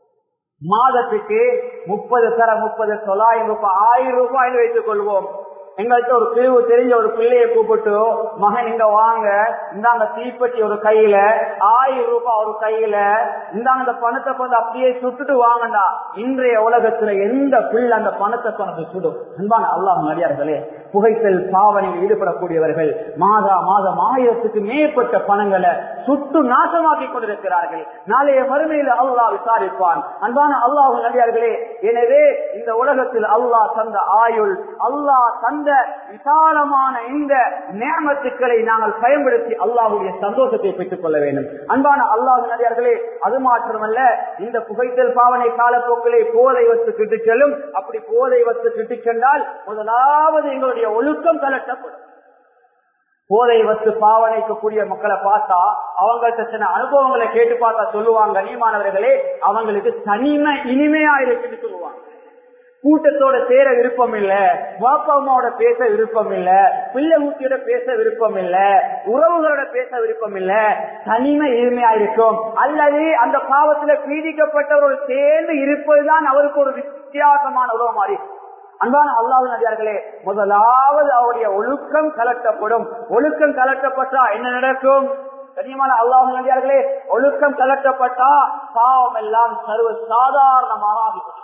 மாதத்துக்கு முப்பது தர முப்பது தொள்ளாயிரம் ரூபாய் ஆயிரம் ரூபாய் வைத்துக் கொள்வோம் எங்கள்கிட்ட ஒரு பிரிவு தெரிஞ்ச ஒரு பிள்ளைய கூப்பிட்டு மகன் இங்க வாங்க இந்தாங்க தீப்பெட்டி ஒரு கையில ஆயிரம் ரூபாய் ஒரு கையில இந்தாங்க அந்த பணத்தை கொண்டு அப்படியே சுட்டுட்டு வாங்கண்டா இன்றைய உலகத்துல எந்த பிள்ளை அந்த பணத்தை கொண்டு சுடும் அன்பான அல்லாஹ் மரியாதைகளே புகைத்தல் பாவனையில் ஈடுபடக்கூடியவர்கள் மாதா மாதம் ஆயிரத்துக்கு மேற்பட்ட பணங்களை சுட்டு நாசமாக்கி கொண்டிருக்கிறார்கள் நாளைய மறுமையில் அல்லாஹ் விசாரிப்பான் அன்பான அல்லாஹ் நடிகார்களே எனவே இந்த உலகத்தில் அல்லாஹ் தந்த ஆயுள் அல்லாஹ் தந்த விசாலமான இந்த நேமத்துக்களை நாங்கள் பயன்படுத்தி அல்லாஹுடைய சந்தோஷத்தை பெற்றுக் கொள்ள வேண்டும் அன்பான அல்லாஹ் நடிகார்களே அது மாத்திரமல்ல இந்த புகைத்தல் பாவனை காலப்போக்கிலே போதை வத்து கிட்டு செல்லும் அப்படி போதை வத்து கிட்டு சென்றால் முதலாவது எங்களுடைய ஒழுக்கம் கலட்டப்படும் போதை வத்து பாவனைக்கு கூடிய மக்களை பார்த்தா அவங்கள்ட்ட சில அனுபவங்களை கேட்டு பார்த்தா சொல்லுவாங்க கண்ணியமானவர்களே அவங்களுக்கு தனிமை இனிமையா இருக்குன்னு சொல்லுவாங்க கூட்டத்தோட சேர விருப்பம் இல்ல வாப்பா அம்மாவோட பேச விருப்பம் இல்ல பிள்ளை ஊட்டியோட பேச விருப்பம் இல்ல உறவுகளோட பேச விருப்பம் இல்ல தனிமை இனிமையா இருக்கும் அல்லது அந்த பாவத்துல பீடிக்கப்பட்டவரோடு சேர்ந்து இருப்பதுதான் அவருக்கு ஒரு வித்தியாசமான உறவு மாறி அன்பான அல்லாஹ் நடிகார்களே முதலாவது அவருடைய ஒழுக்கம் கலட்டப்படும் ஒழுக்கம் கலட்டப்பட்டா என்ன நடக்கும் கண்ணியமான அல்லாஹ் நடிகார்களே ஒழுக்கம் கலட்டப்பட்டா பாவம் எல்லாம் சர்வ சாதாரணமாக ஆகிவிடும்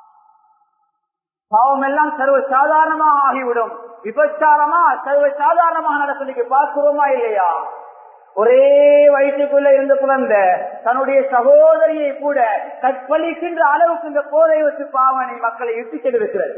பாவம் எல்லாம் சர்வ சாதாரணமாக ஆகிவிடும் விபச்சாரமா சர்வ சாதாரணமாக நடக்குது பார்க்கிறோமா இல்லையா ஒரே வயிற்றுக்குள்ள இருந்த குழந்தை தன்னுடைய சகோதரியை கூட கற்பழிக்கின்ற அளவுக்கு இந்த போதை வச்சு பாவனை மக்களை இட்டு சென்றிருக்கிறது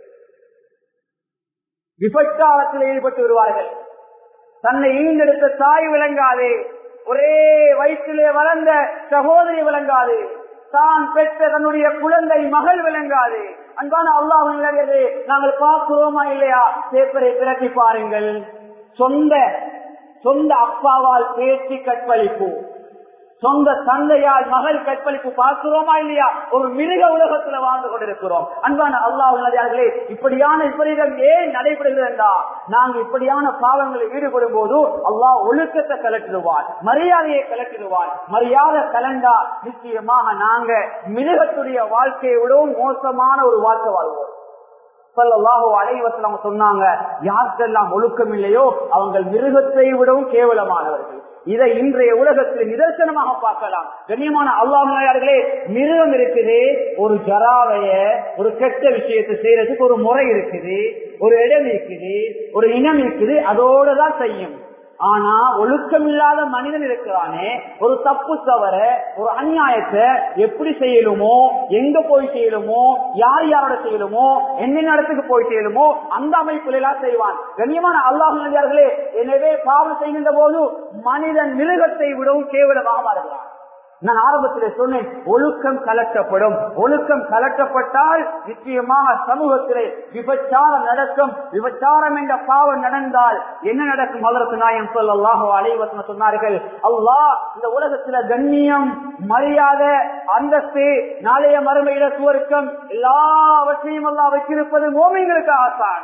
விபச்சாரத்தில் ஈடுபட்டு வருவார்கள் தன்னை ஈண்டெடுத்த தாய் விளங்காதே ஒரே வயிற்றிலே வளர்ந்த சகோதரி விளங்காது தான் பெற்ற தன்னுடைய குழந்தை மகள் விளங்காது அன்பான அல்லாஹ் நாங்கள் பார்க்கிறோமா இல்லையா பேப்பரை திரட்டி பாருங்கள் சொந்த சொந்த அப்பாவால் பேச்சு கற்பழிப்பு சொந்த தந்தையால் மகள் கற்பழிப்பு பார்க்கிறோமா இல்லையா ஒரு மிருக உலகத்துல வாழ்ந்து கொண்டிருக்கிறோம் அன்பான அல்லாஹர்களே இப்படியான விபரீதம் ஏன் நடைபெறுகிறது என்றா நாங்க இப்படியான பாவங்களில் ஈடுபடும் போது அல்லாஹ் ஒழுக்கத்தை கலட்டிடுவார் மரியாதையை கலட்டிடுவார் மரியாதை கலண்டா நிச்சயமாக நாங்க மிருகத்துடைய வாழ்க்கையை விடவும் மோசமான ஒரு வாழ்க்கை வாழ்வோம் அலைவசம் சொன்னாங்க யாருக்கெல்லாம் ஒழுக்கம் இல்லையோ அவங்க மிருகத்தை விடவும் கேவலமானவர்கள் இதை இன்றைய உலகத்தில் நிதர்சனமாக பார்க்கலாம் கண்ணியமான அல்லாஹர்களே மிருகம் இருக்குது ஒரு ஜராவைய ஒரு கெட்ட விஷயத்தை செய்யறதுக்கு ஒரு முறை இருக்குது ஒரு இடம் இருக்குது ஒரு இனம் இருக்குது அதோட தான் செய்யும் ஆனா ஒழுக்கம் இல்லாத மனிதன் இருக்கிறானே ஒரு தப்பு தவற ஒரு அநியாயத்தை எப்படி செய்யலுமோ எங்க போய் செய்யலுமோ யார் யாரோட செய்யலுமோ என்னென்ன இடத்துக்கு போய் செய்யலுமோ அந்த அமைப்புல எல்லாம் செய்வான் கண்ணியமான அல்லாஹர்களே எனவே பாவம் செய்கின்ற போது மனிதன் மிருகத்தை விடவும் கேவலமாக மாறுகிறான் நான் ஆரம்பத்தில் சொன்னேன் ஒழுக்கம் கலட்டப்படும் ஒழுக்கம் கலட்டப்பட்டால் நிச்சயமாக சமூகத்திலே விபச்சாரம் நடக்கும் விபச்சாரம் என்ற பாவம் நடந்தால் என்ன நடக்கும் அதற்கு நாயம் சொல்லாஹோ அலைவசன சொன்னார்கள் அல்லாஹ் இந்த உலகத்துல கண்ணியம் மரியாதை அந்தஸ்து நாளைய மறுமையில சுவருக்கம் எல்லாவற்றையும் எல்லாம் வச்சிருப்பது மோமிங்களுக்கு ஆசான்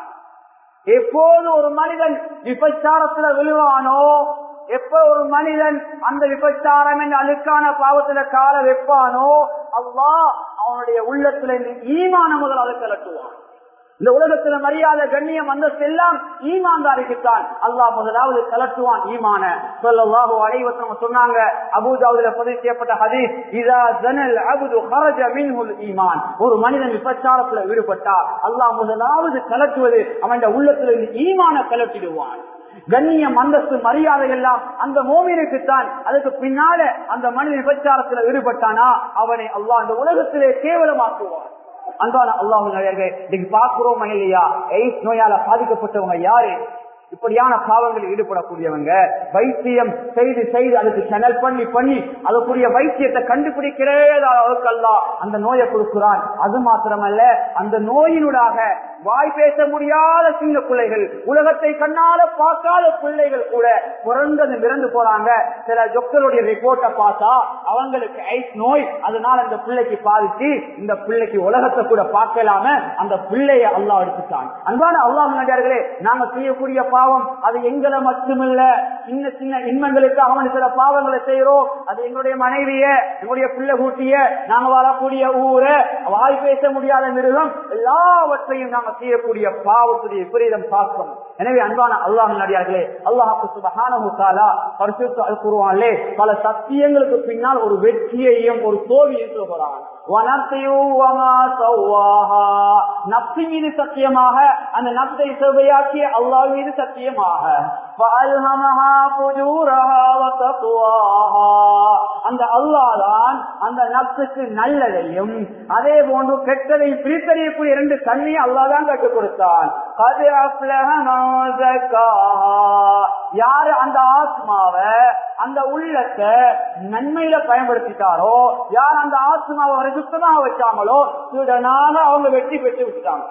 எப்போது ஒரு மனிதன் விபச்சாரத்துல விழுவானோ எப்ப ஒரு மனிதன் அந்த விபச்சாரம் என்ற அழுக்கான பாவத்துல கால வைப்பானோ அவ்வா அவனுடைய உள்ளத்துல ஈமான முதல் அதை கலட்டுவான் இந்த உலகத்துல மரியாதை கண்ணியம் அந்தஸ்து எல்லாம் ஈமான்தாரிக்குத்தான் அல்லாஹ் முதலாவது கலட்டுவான் ஈமான சொல்லவாஹோ அனைவசம் சொன்னாங்க அபுதாவுல பதிவு செய்யப்பட்ட ஹதீஸ் இதா ஜனல் அபுது ஹரஜ மின்ஹுல் ஈமான் ஒரு மனிதன் விபச்சாரத்துல ஈடுபட்டா அல்லாஹ் முதலாவது கலட்டுவது அவன் உள்ளத்துல இருந்து ஈமான கலட்டிடுவான் கண்ணியம் அந்தஸ்து மரியாதை எல்லாம் அந்த மோமினுக்குத்தான் அதுக்கு பின்னால அந்த மனித விபச்சாரத்துல ஈடுபட்டானா அவனை அல்லாஹ் அந்த உலகத்திலே கேவலமாக்குவான் அன்பான அல்லாஹ் இன்னைக்கு பாக்குறோமா இல்லையா எய்ட்ஸ் நோயால பாதிக்கப்பட்டவங்க யாரு இப்படியான பாவங்களில் ஈடுபடக்கூடியவங்க வைத்தியம் செய்து செய்து அதுக்கு சேனல் பண்ணி பண்ணி அதுக்குரிய வைத்தியத்தை கண்டுபிடிக்கிறதா அந்த நோயை கொடுக்கிறான் அது மாத்திரமல்ல அந்த நோயினூடாக வாய் பேச முடியாத சின்ன பிள்ளைகள் உலகத்தை கண்ணால பார்க்காத பிள்ளைகள் கூட பிறந்தது இறந்து போறாங்க சில டாக்டருடைய ரிப்போர்ட்டை பார்த்தா அவங்களுக்கு ஐஸ் நோய் அதனால அந்த பிள்ளைக்கு பாதிச்சு இந்த பிள்ளைக்கு உலகத்தை கூட பார்க்கலாம அந்த பிள்ளைய அல்லா எடுத்துட்டான் அன்பான அல்லாஹ் நடிகார்களே நாங்க செய்யக்கூடிய பாவ பாவம் அது எங்களை மட்டுமில்ல சின்ன சின்ன இன்பங்களுக்கு அவன் சில பாவங்களை செய்யறோம் அது எங்களுடைய மனைவிய எங்களுடைய பிள்ளை கூட்டிய நாங்க வாழக்கூடிய ஊரு வாய் பேச முடியாத மிருகம் எல்லாவற்றையும் நாங்க செய்யக்கூடிய பாவத்துடைய விபரீதம் பார்க்கணும் எனவே அன்பான அல்லாஹ் நடிகார்களே அல்லாஹு சுபஹானஹு தஆலா பரிசுத்த அல் குர்ஆனிலே பல சத்தியங்களுக்கு பின்னால் ஒரு வெற்றியையும் ஒரு தோல்வியையும் சொல்கிறான் நப்சி மீது சத்தியமாக அந்த நப்சை செவ்வையாக்கிய அல்லாஹ் மீது சத்தியமாக அந்த அல்லாதான் அந்த நப்சுக்கு நல்லதையும் அதே போன்று கெட்டதையும் பிரித்தறியக்கூடிய இரண்டு தன்மையை அல்லாதான் கற்றுக் கொடுத்தான் யாரு அந்த ஆத்மாவை அந்த உள்ளத்தை நன்மையில பயன்படுத்திட்டாரோ யார் அந்த ஆத்மாவை வரை சுத்தமாக வச்சாங்களோ சுடனாக அவங்க வெற்றி பெற்று விட்டாங்க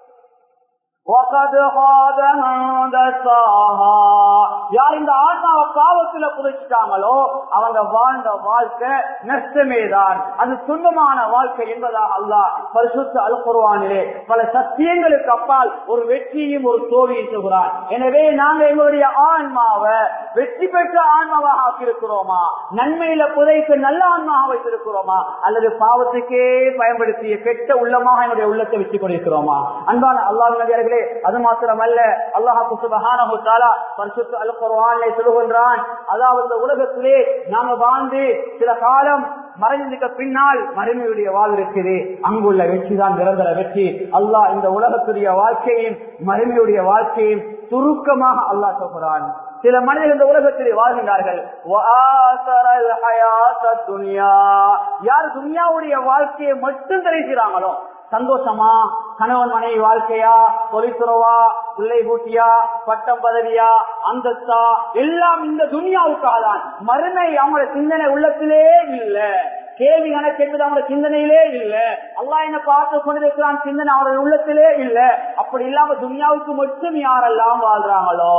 யார் இந்த ஆத்மாவை பாவத்துல புதைச்சிட்டாங்களோ அவங்க வாழ்ந்த வாழ்க்கை நஷ்டமேதான் அது துன்பமான வாழ்க்கை என்பதாக அல்லா பரிசுத்த அல்குருவானிலே பல சத்தியங்களுக்கு அப்பால் ஒரு வெற்றியும் ஒரு தோல்வியை சொல்கிறார் எனவே நாங்க எங்களுடைய ஆன்மாவை வெற்றி பெற்ற ஆன்மாவாக ஆக்கியிருக்கிறோமா நன்மையில புதைத்து நல்ல ஆன்மாவாக வைத்திருக்கிறோமா அல்லது பாவத்துக்கே பயன்படுத்திய கெட்ட உள்ளமாக என்னுடைய உள்ளத்தை வச்சு கொண்டிருக்கிறோமா அன்பான அல்லாஹ் நடிகர்களே அது மாத்திரமல்ல அல்லாஹு சுபஹானஹு தஆலா பரிசுத்த அல் குர்ஆனிலே சொல்லுகின்றான் அதாவது உலகத்திலே நாம வாழ்ந்து சில காலம் மறைந்ததுக்கு பின்னால் மறுமையுடைய வாழ் இருக்குது அங்குள்ள வெற்றி தான் நிரந்தர வெற்றி அல்லாஹ் இந்த உலகத்துடைய வாழ்க்கையும் மறுமையுடைய வாழ்க்கையும் சுருக்கமாக அல்லாஹ் சொல்கிறான் சில மனிதர்கள் இந்த உலகத்திலே வாழ்கின்றார்கள் யார் துனியாவுடைய வாழ்க்கையை மட்டும் தெரிவிக்கிறாங்களோ சந்தோஷமா கணவன் மனைவி வாழ்க்கையா தொழில்துறவா பிள்ளை பூட்டியா பட்டம் பதவியா அந்தஸ்தா எல்லாம் இந்த துனியாவுக்காக தான் மறுமை அவங்களோட சிந்தனை உள்ளத்திலே இல்ல கேள்வி கணக்கு என்பது அவங்களோட சிந்தனையிலே இல்ல அல்லா என்ன பார்த்து கொண்டிருக்கிறான் சிந்தனை அவருடைய உள்ளத்திலே இல்ல அப்படி இல்லாம துனியாவுக்கு மட்டும் யாரெல்லாம் வாழ்றாங்களோ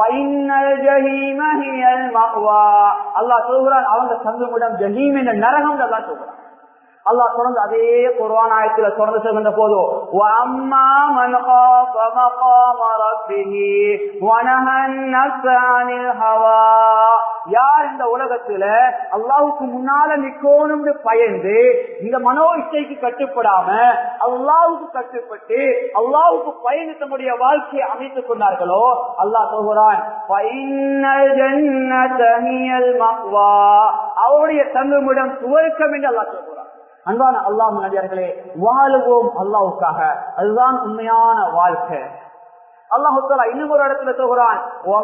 அல்லாஹ் சொல்கிறான் அவங்க சங்குமிடம் ஜஹீம் என்ற நரகம் எல்லாம் சொல்கிறான் அல்லாஹ் தொடர்ந்து அதே குர்ஆன் ஆயத்துல தொடர்ந்து சொல்கின்ற போது வஅம்மா மன் காஃப மகாம ரப்பிஹி வனஹ النَّفْسَ அனில் ஹவா யார் இந்த உலகத்துல அல்லாஹ்வுக்கு முன்னால நிக்கணும்னு பயந்து இந்த மனோ இச்சைக்கு கட்டுப்படாம அல்லாஹ்வுக்கு கட்டுப்பட்டு அல்லாஹ்வுக்கு பயந்து தம்முடைய வாழ்க்கையை அமைத்துக் கொண்டார்களோ அல்லாஹ் சொல்கிறான் ஃபைனல் ஜன்னத ஹியல் மக்வா அவருடைய தங்குமிடம் சுவர்க்கம் என்று அல்லாஹ் சொல்கிறான் அன்பான அல்லாஹ் நடிகர்களே வாழுவோம் அல்லாவுக்காக அதுதான் உண்மையான வாழ்க்கை அல்லாஹுத்தாலா இன்னும் ஒரு இடத்துல சொல்கிறான்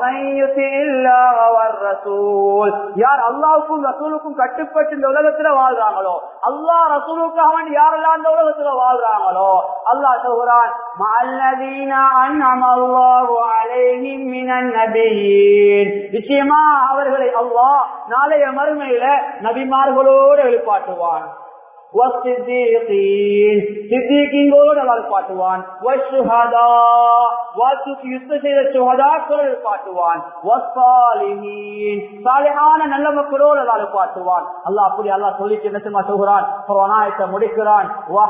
யார் அல்லாவுக்கும் ரசூலுக்கும் கட்டுப்பட்டு இந்த உலகத்துல வாழ்றாங்களோ அல்லா ரசூலுக்காக யாரெல்லாம் இந்த உலகத்துல வாழ்றாங்களோ அல்லாஹ் சொல்கிறான் நிச்சயமா அவர்களை அல்லாஹ் நாளைய மறுமையில நபிமார்களோடு எழுப்பாட்டுவான் சித்திகளோடு பாட்டுவான் யுத்தம் செய்த சுகதாக்களோடு பாட்டுவான் நல்ல மக்களோடு அல்லாது பாட்டுவான் அல்லாஹ் அப்படி அல்லாஹ் சொல்லிட்டு என்ன சும்மா சொல்கிறான் புறநாயத்தை முடிக்கிறான்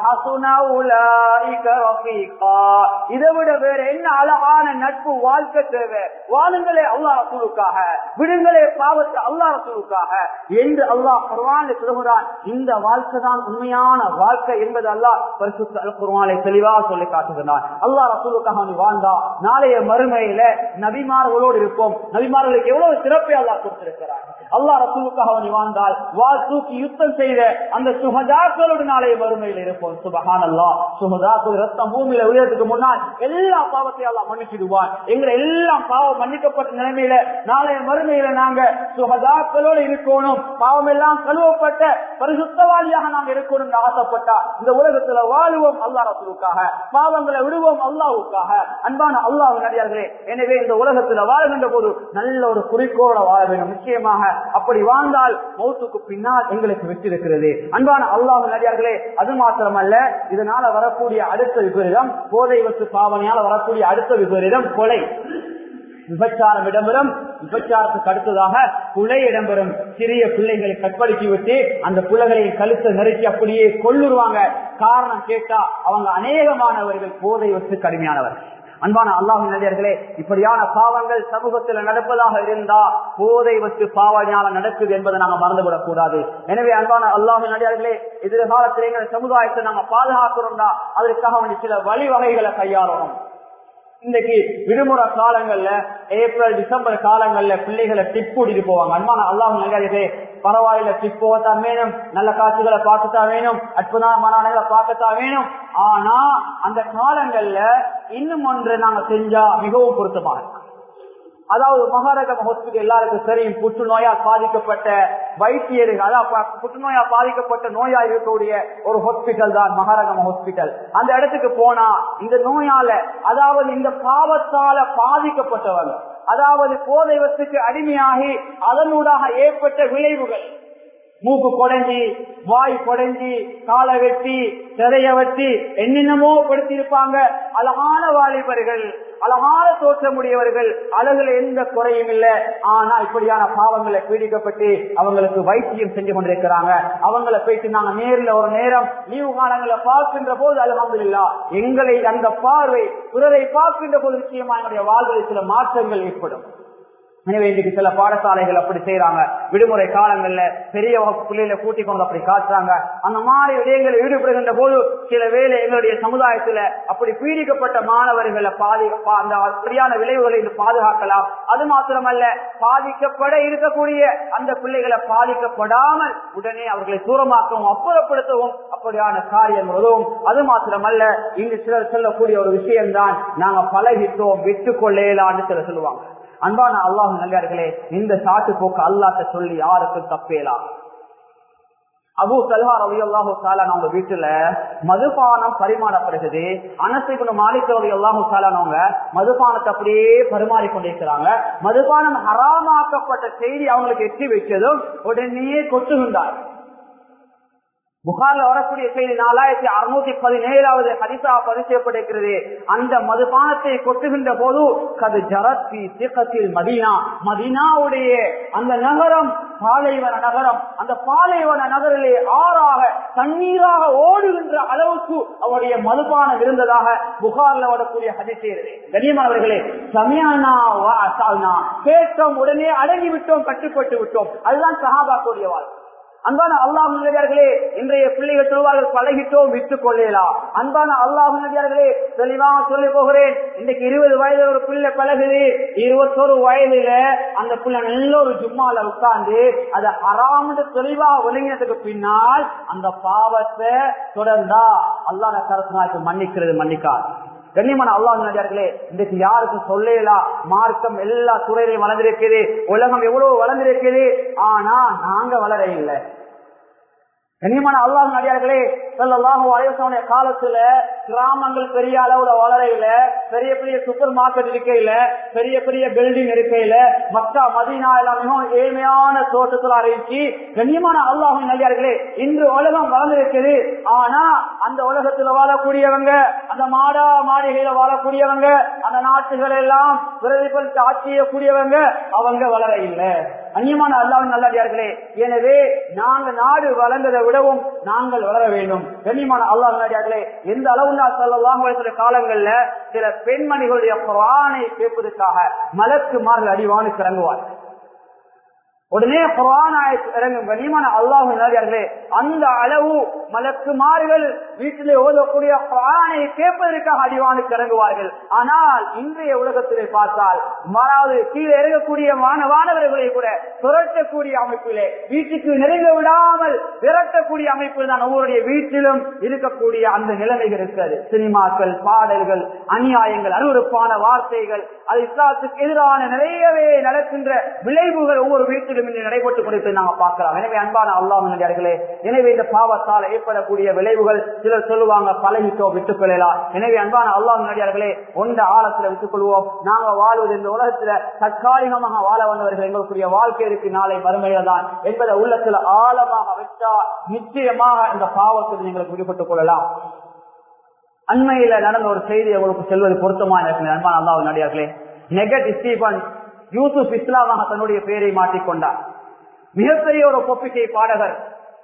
இதை விட வேற என்ன அழகான நட்பு வாழ்க்கை தேவை வாழுங்களே அல்லாஹ் ரசூலுக்காக விடுங்களே பாவத்தை அல்லாஹ் ரசூலுக்காக என்று அல்லாஹ் குர்ஆன்ல சொல்கிறான் இந்த வாழ்க்கை தான் உண்மையான வாழ்க்கை என்பது அல்லாஹ் பரிசுத்த அல் குர்ஆனை தெளிவாக சொல்லி காட்டுகிறான் அல்லாஹ் ரசூலுக்காக நீ வாழ்ந்தா நாளைய மறுமையில நபிமார்களோடு இருப்போம் நபிமார்களுக்கு எவ்வளவு சிறப்பை அல்லாஹ் கொடுத்திருக்கிறார் அல்லாஹ் ரசூலுக்காக நீ வாழ்ந்தால் வாழ் தூக்கி யுத்தம் செய்த அந்த சுகதாக்களோடு நாளைய மறுமையில் இருப்போம் சுபகான் அல்லா சுகதாக்கள் ரத்தம் பூமியில உயரத்துக்கு முன்னால் எல்லா பாவத்தையும் எல்லாம் மன்னிச்சிடுவான் எங்களை எல்லாம் பாவம் மன்னிக்கப்பட்ட நிலைமையில நாளைய மறுமையில நாங்க சுகதாக்களோடு இருக்கணும் பாவம் எல்லாம் கழுவப்பட்ட பரிசுத்தவாளியாக நாங்க இருக்கணும் ஆசைப்பட்டா இந்த உலகத்துல வாழுவோம் அல்லா ரசூலுக்காக பாவங்களை விடுவோம் அல்லாவுக்காக அன்பான அல்லாஹ் நடிகார்களே எனவே இந்த உலகத்துல வாழ்கின்ற போது நல்ல ஒரு குறிக்கோள வாழ வேண்டும் நிச்சயமாக அப்படி வாழ்ந்தால் மௌத்துக்கு பின்னால் எங்களுக்கு வெற்றி இருக்கிறது அன்பான அல்லாஹ் நடிகார்களே அது மாத்திரமல்ல இதனால வரக்கூடிய அடுத்த விபரீதம் போதை வச்சு பாவனையால வரக்கூடிய அடுத்த விபரீதம் கொலை விபச்சாரம் இடம்பெறும் விபச்சாரத்துக்கு அடுத்ததாக புலை இடம்பெறும் சிறிய பிள்ளைகளை கற்படுத்தி விட்டு அந்த பிள்ளைகளை கழுத்தை நெருக்கி அப்படியே கொள்ளுருவாங்க காரணம் கேட்டா அவங்க அநேகமானவர்கள் போதை வச்சு கடுமையானவர் அன்பான அல்லாஹின் நடிகர்களே இப்படியான பாவங்கள் சமூகத்தில் நடப்பதாக இருந்தா போதை வச்சு பாவ ஞானம் நடக்குது என்பதை நாங்க மறந்துவிடக் கூடாது எனவே அன்பான அல்லாஹின் நடிகர்களே எதிர்காலத்தில் எங்கள் சமுதாயத்தை நாங்க பாதுகாக்கிறோம்டா அதற்காக வேண்டிய சில வழிவகைகளை கையாளணும் இன்னைக்கு விடுமுறை காலங்கள்ல ஏப்ரல் டிசம்பர் காலங்கள்ல பிள்ளைகளை டிப் கூட்டிட்டு போவாங்க அன்பான அல்லாஹ் நல்லாதே பரவாயில்ல டிப் போகத்தான் வேணும் நல்ல காட்சிகளை பார்க்கத்தான் வேணும் அற்புதமான பார்க்கத்தான் வேணும் ஆனா அந்த காலங்கள்ல இன்னும் ஒன்று நாங்க செஞ்சா மிகவும் பொருத்தமாக இருக்கும். அதாவது மகாரகம் ஹாஸ்பிட்டல் எல்லாருக்கும் தெரியும் புற்றுநோயால் பாதிக்கப்பட்ட வைத்தியர்கள் அதாவது புற்றுநோயால் பாதிக்கப்பட்ட நோயா இருக்கக்கூடிய ஒரு ஹாஸ்பிட்டல் தான் மகாரகம் ஹாஸ்பிட்டல் அந்த இடத்துக்கு போனா இந்த நோயால அதாவது இந்த பாவத்தால பாதிக்கப்பட்டவங்க அதாவது போதைவத்துக்கு அடிமையாகி அதனூடாக ஏற்பட்ட விளைவுகள் மூக்கு கொடைஞ்சி வாய் கொடைஞ்சி காலை வெட்டி திரைய வெட்டி என்னென்னமோ படுத்தியிருப்பாங்க அழகான வாலிபர்கள் அழகான தோற்றமுடையவர்கள் அழகுல எந்த குறையும் இல்லை ஆனா இப்படியான பாவங்களை பீடிக்கப்பட்டு அவங்களுக்கு வைத்தியம் செஞ்சு கொண்டிருக்கிறாங்க அவங்கள போயிட்டு நாங்க நேர்ல ஒரு நேரம் லீவு காலங்களை பார்க்கின்ற போது அலமதுல்லா எங்களை அந்த பார்வை பிறரை பார்க்கின்ற போது நிச்சயமா எங்களுடைய வாழ்வில் சில மாற்றங்கள் ஏற்படும் எனவே இன்னைக்கு சில பாடசாலைகள் அப்படி செய்யறாங்க விடுமுறை காலங்கள்ல பெரிய பிள்ளைகளை கூட்டிக் கொண்டு அப்படி காட்டுறாங்க அந்த மாதிரி விடயங்களில் ஈடுபடுகின்ற போது சில வேலை எங்களுடைய சமுதாயத்துல அப்படி பீடிக்கப்பட்ட மாணவர்களை பாதி அந்த அப்படியான விளைவுகளை இது பாதுகாக்கலாம் அது மாத்திரமல்ல பாதிக்கப்பட இருக்கக்கூடிய அந்த பிள்ளைகளை பாதிக்கப்படாமல் உடனே அவர்களை தூரமாக்கவும் அப்புறப்படுத்தவும் அப்படியான காரியம் உதவும் அது மாத்திரமல்ல இங்கு சிலர் சொல்லக்கூடிய ஒரு விஷயம்தான் நாங்க பழகிட்டோம் விட்டு கொள்ளேலான்னு சிலர் சொல்லுவாங்க அன்பான அல்லாஹ் நல்லார்களே இந்த சாட்டு போக்கு அல்லாட்ட சொல்லி யாருக்கும் தப்பேலாம் அபு சல்ஹா ரவி அல்லாஹு சாலான் அவங்க வீட்டுல மதுபானம் பரிமாறப்படுகிறது அனசிபுன் மாலிக் ரவி அல்லாஹு சாலானவங்க மதுபானத்தை அப்படியே பரிமாறி கொண்டிருக்கிறாங்க மதுபானம் ஹராமாக்கப்பட்ட செய்தி அவங்களுக்கு எட்டி வைத்ததும் உடனே கொட்டுகின்றார் புகார்ல வரக்கூடிய செய்தி நாலாயிரத்தி அறுநூத்தி பதினேழாவது ஹரிசா பரிசயப்பட்டிருக்கிறது அந்த மதுபானத்தை கொட்டுகின்ற போது கது ஜரத்தி சிக்கத்தில் மதீனா மதீனாவுடைய அந்த நகரம் பாலைவன நகரம் அந்த பாலைவன நகரிலே ஆறாக தண்ணீராக ஓடுகின்ற அளவுக்கு அவருடைய மதுபானம் இருந்ததாக புகார்ல வரக்கூடிய ஹதிசேரு கண்ணியமானவர்களே சமியானா கேட்டோம் உடனே அடங்கி விட்டோம் கட்டுப்பட்டு விட்டோம் அதுதான் சஹாபா கூடிய வாழ்க்கை அன்பான அல்லாஹ் நபியார்களே இன்றைய பிள்ளைகள் சொல்வார்கள் பழகிட்டோம் விட்டுக் கொள்ளலாம் அன்பான அல்லாஹ் நபியார்களே தெளிவாக சொல்லி போகிறேன் இன்றைக்கு இருபது வயதுல ஒரு பிள்ளை பழகுது இருபத்தொரு வயதுல அந்த பிள்ளை நல்ல ஒரு ஜும்மால உட்கார்ந்து அதை அறாமது தெளிவாக ஒழுங்கினதுக்கு பின்னால் அந்த பாவத்தை தொடர்ந்தா அல்லாஹ் கரசனாக்கு மன்னிக்கிறது மன்னிக்காது கண்ணியமான அல்லாஹ் நடிகார்களே இன்றைக்கு யாருக்கும் சொல்லலாம் மார்க்கம் எல்லா துறையிலையும் வளர்ந்திருக்குது உலகம் எவ்வளவு வளர்ந்திருக்குது ஆனா நாங்க வளர இல்லை கண்ணியமான அல்லாஹ் நடிகார்களே சொல்லலாம் வயசனுடைய காலத்துல கிராமங்கள் பெரிய அளவுல வளரையில பெரிய பெரிய சூப்பர் மார்க்கெட் இருக்கையில பெரிய பெரிய பில்டிங் இருக்கையில மக்கா மதீனா எல்லாம் மிகவும் ஏழ்மையான தோட்டத்தில் அறிவிச்சு கண்ணியமான அல்லாஹ் நடிகார்களே இன்று உலகம் வளர்ந்திருக்குது ஆனா அந்த உலகத்துல வாழக்கூடியவங்க அந்த மாடா மாளிகையில வாழக்கூடியவங்க அந்த நாட்டுகள் எல்லாம் பிரதிபலித்து ஆட்சி செய்யக்கூடியவங்க அவங்க வளர இல்லை அந்நியமான அல்லாவின் நல்லடியார்களே எனவே நாங்க நாடு வளர்ந்ததை விடவும் நாங்கள் வளர வேண்டும் கண்ணியமான அல்லாஹ் நல்லடியார்களே எந்த அளவு சொல்லலாம் சில காலங்கள்ல சில பெண்மணிகளுடைய குரானை கேட்பதற்காக மலக்கு மார்கள் அடிவானுக்கு இறங்குவார் உடனே குரான் இறங்கும் கண்ணியமான அல்லாஹ் நல்லடியார்களே அந்த அளவு மலக்குமார்கள் வீட்டிலே ஓதக்கூடிய குரானை கேட்பதற்காக அடிவானுக்கு இறங்குவார்கள் ஆனால் இன்றைய உலகத்திலே பார்த்தால் மாறாவது கீழே இறங்கக்கூடிய மாணவர்களை கூட துரட்டக்கூடிய அமைப்பிலே வீட்டுக்கு நெருங்க விடாமல் விரட்டக்கூடிய அமைப்பில் தான் ஒவ்வொருடைய வீட்டிலும் இருக்கக்கூடிய அந்த நிலைமைகள் இருக்கிறது சினிமாக்கள் பாடல்கள் அநியாயங்கள் அருவறுப்பான வார்த்தைகள் அது இஸ்லாத்துக்கு எதிரான நிறையவே நடக்கின்ற விளைவுகள் ஒவ்வொரு வீட்டிலும் இன்று நடைபெற்றுக் கொண்டிருப்பதை நாங்கள் பார்க்கலாம் எனவே அன்பான அல்லாஹர்களே எனவே இந்த பாவத்தால் ஏற்படக்கூடிய விளைவுகள் சிலர் சொல்லுவாங்க பழகிட்டோம் விட்டுக் கொள்ளலாம் எனவே அன்பான அல்லாஹ் நடிகார்களே ஒன்ற ஆழத்துல விட்டுக் கொள்வோம் நாங்க வாழ்வது இந்த உலகத்துல தற்காலிகமாக வாழ வந்தவர்கள் எங்களுக்குரிய வாழ்க்கை இருக்கு நாளை மறுமையில தான் என்பதை உள்ளத்துல ஆழமாக வைத்தா நிச்சயமாக இந்த பாவத்தில் எங்களுக்கு விடுபட்டுக் கொள்ளலாம் அண்மையில நடந்த ஒரு செய்தி உங்களுக்கு செல்வது பொருத்தமா இருக்கு அன்பான அல்லாஹ் நடிகார்களே நெகட் ஸ்டீபன் யூசுப் இஸ்லாமாக தன்னுடைய பெயரை மாற்றிக்கொண்டார் மிகப்பெரிய ஒரு பொப்பிக்கை பாடகர்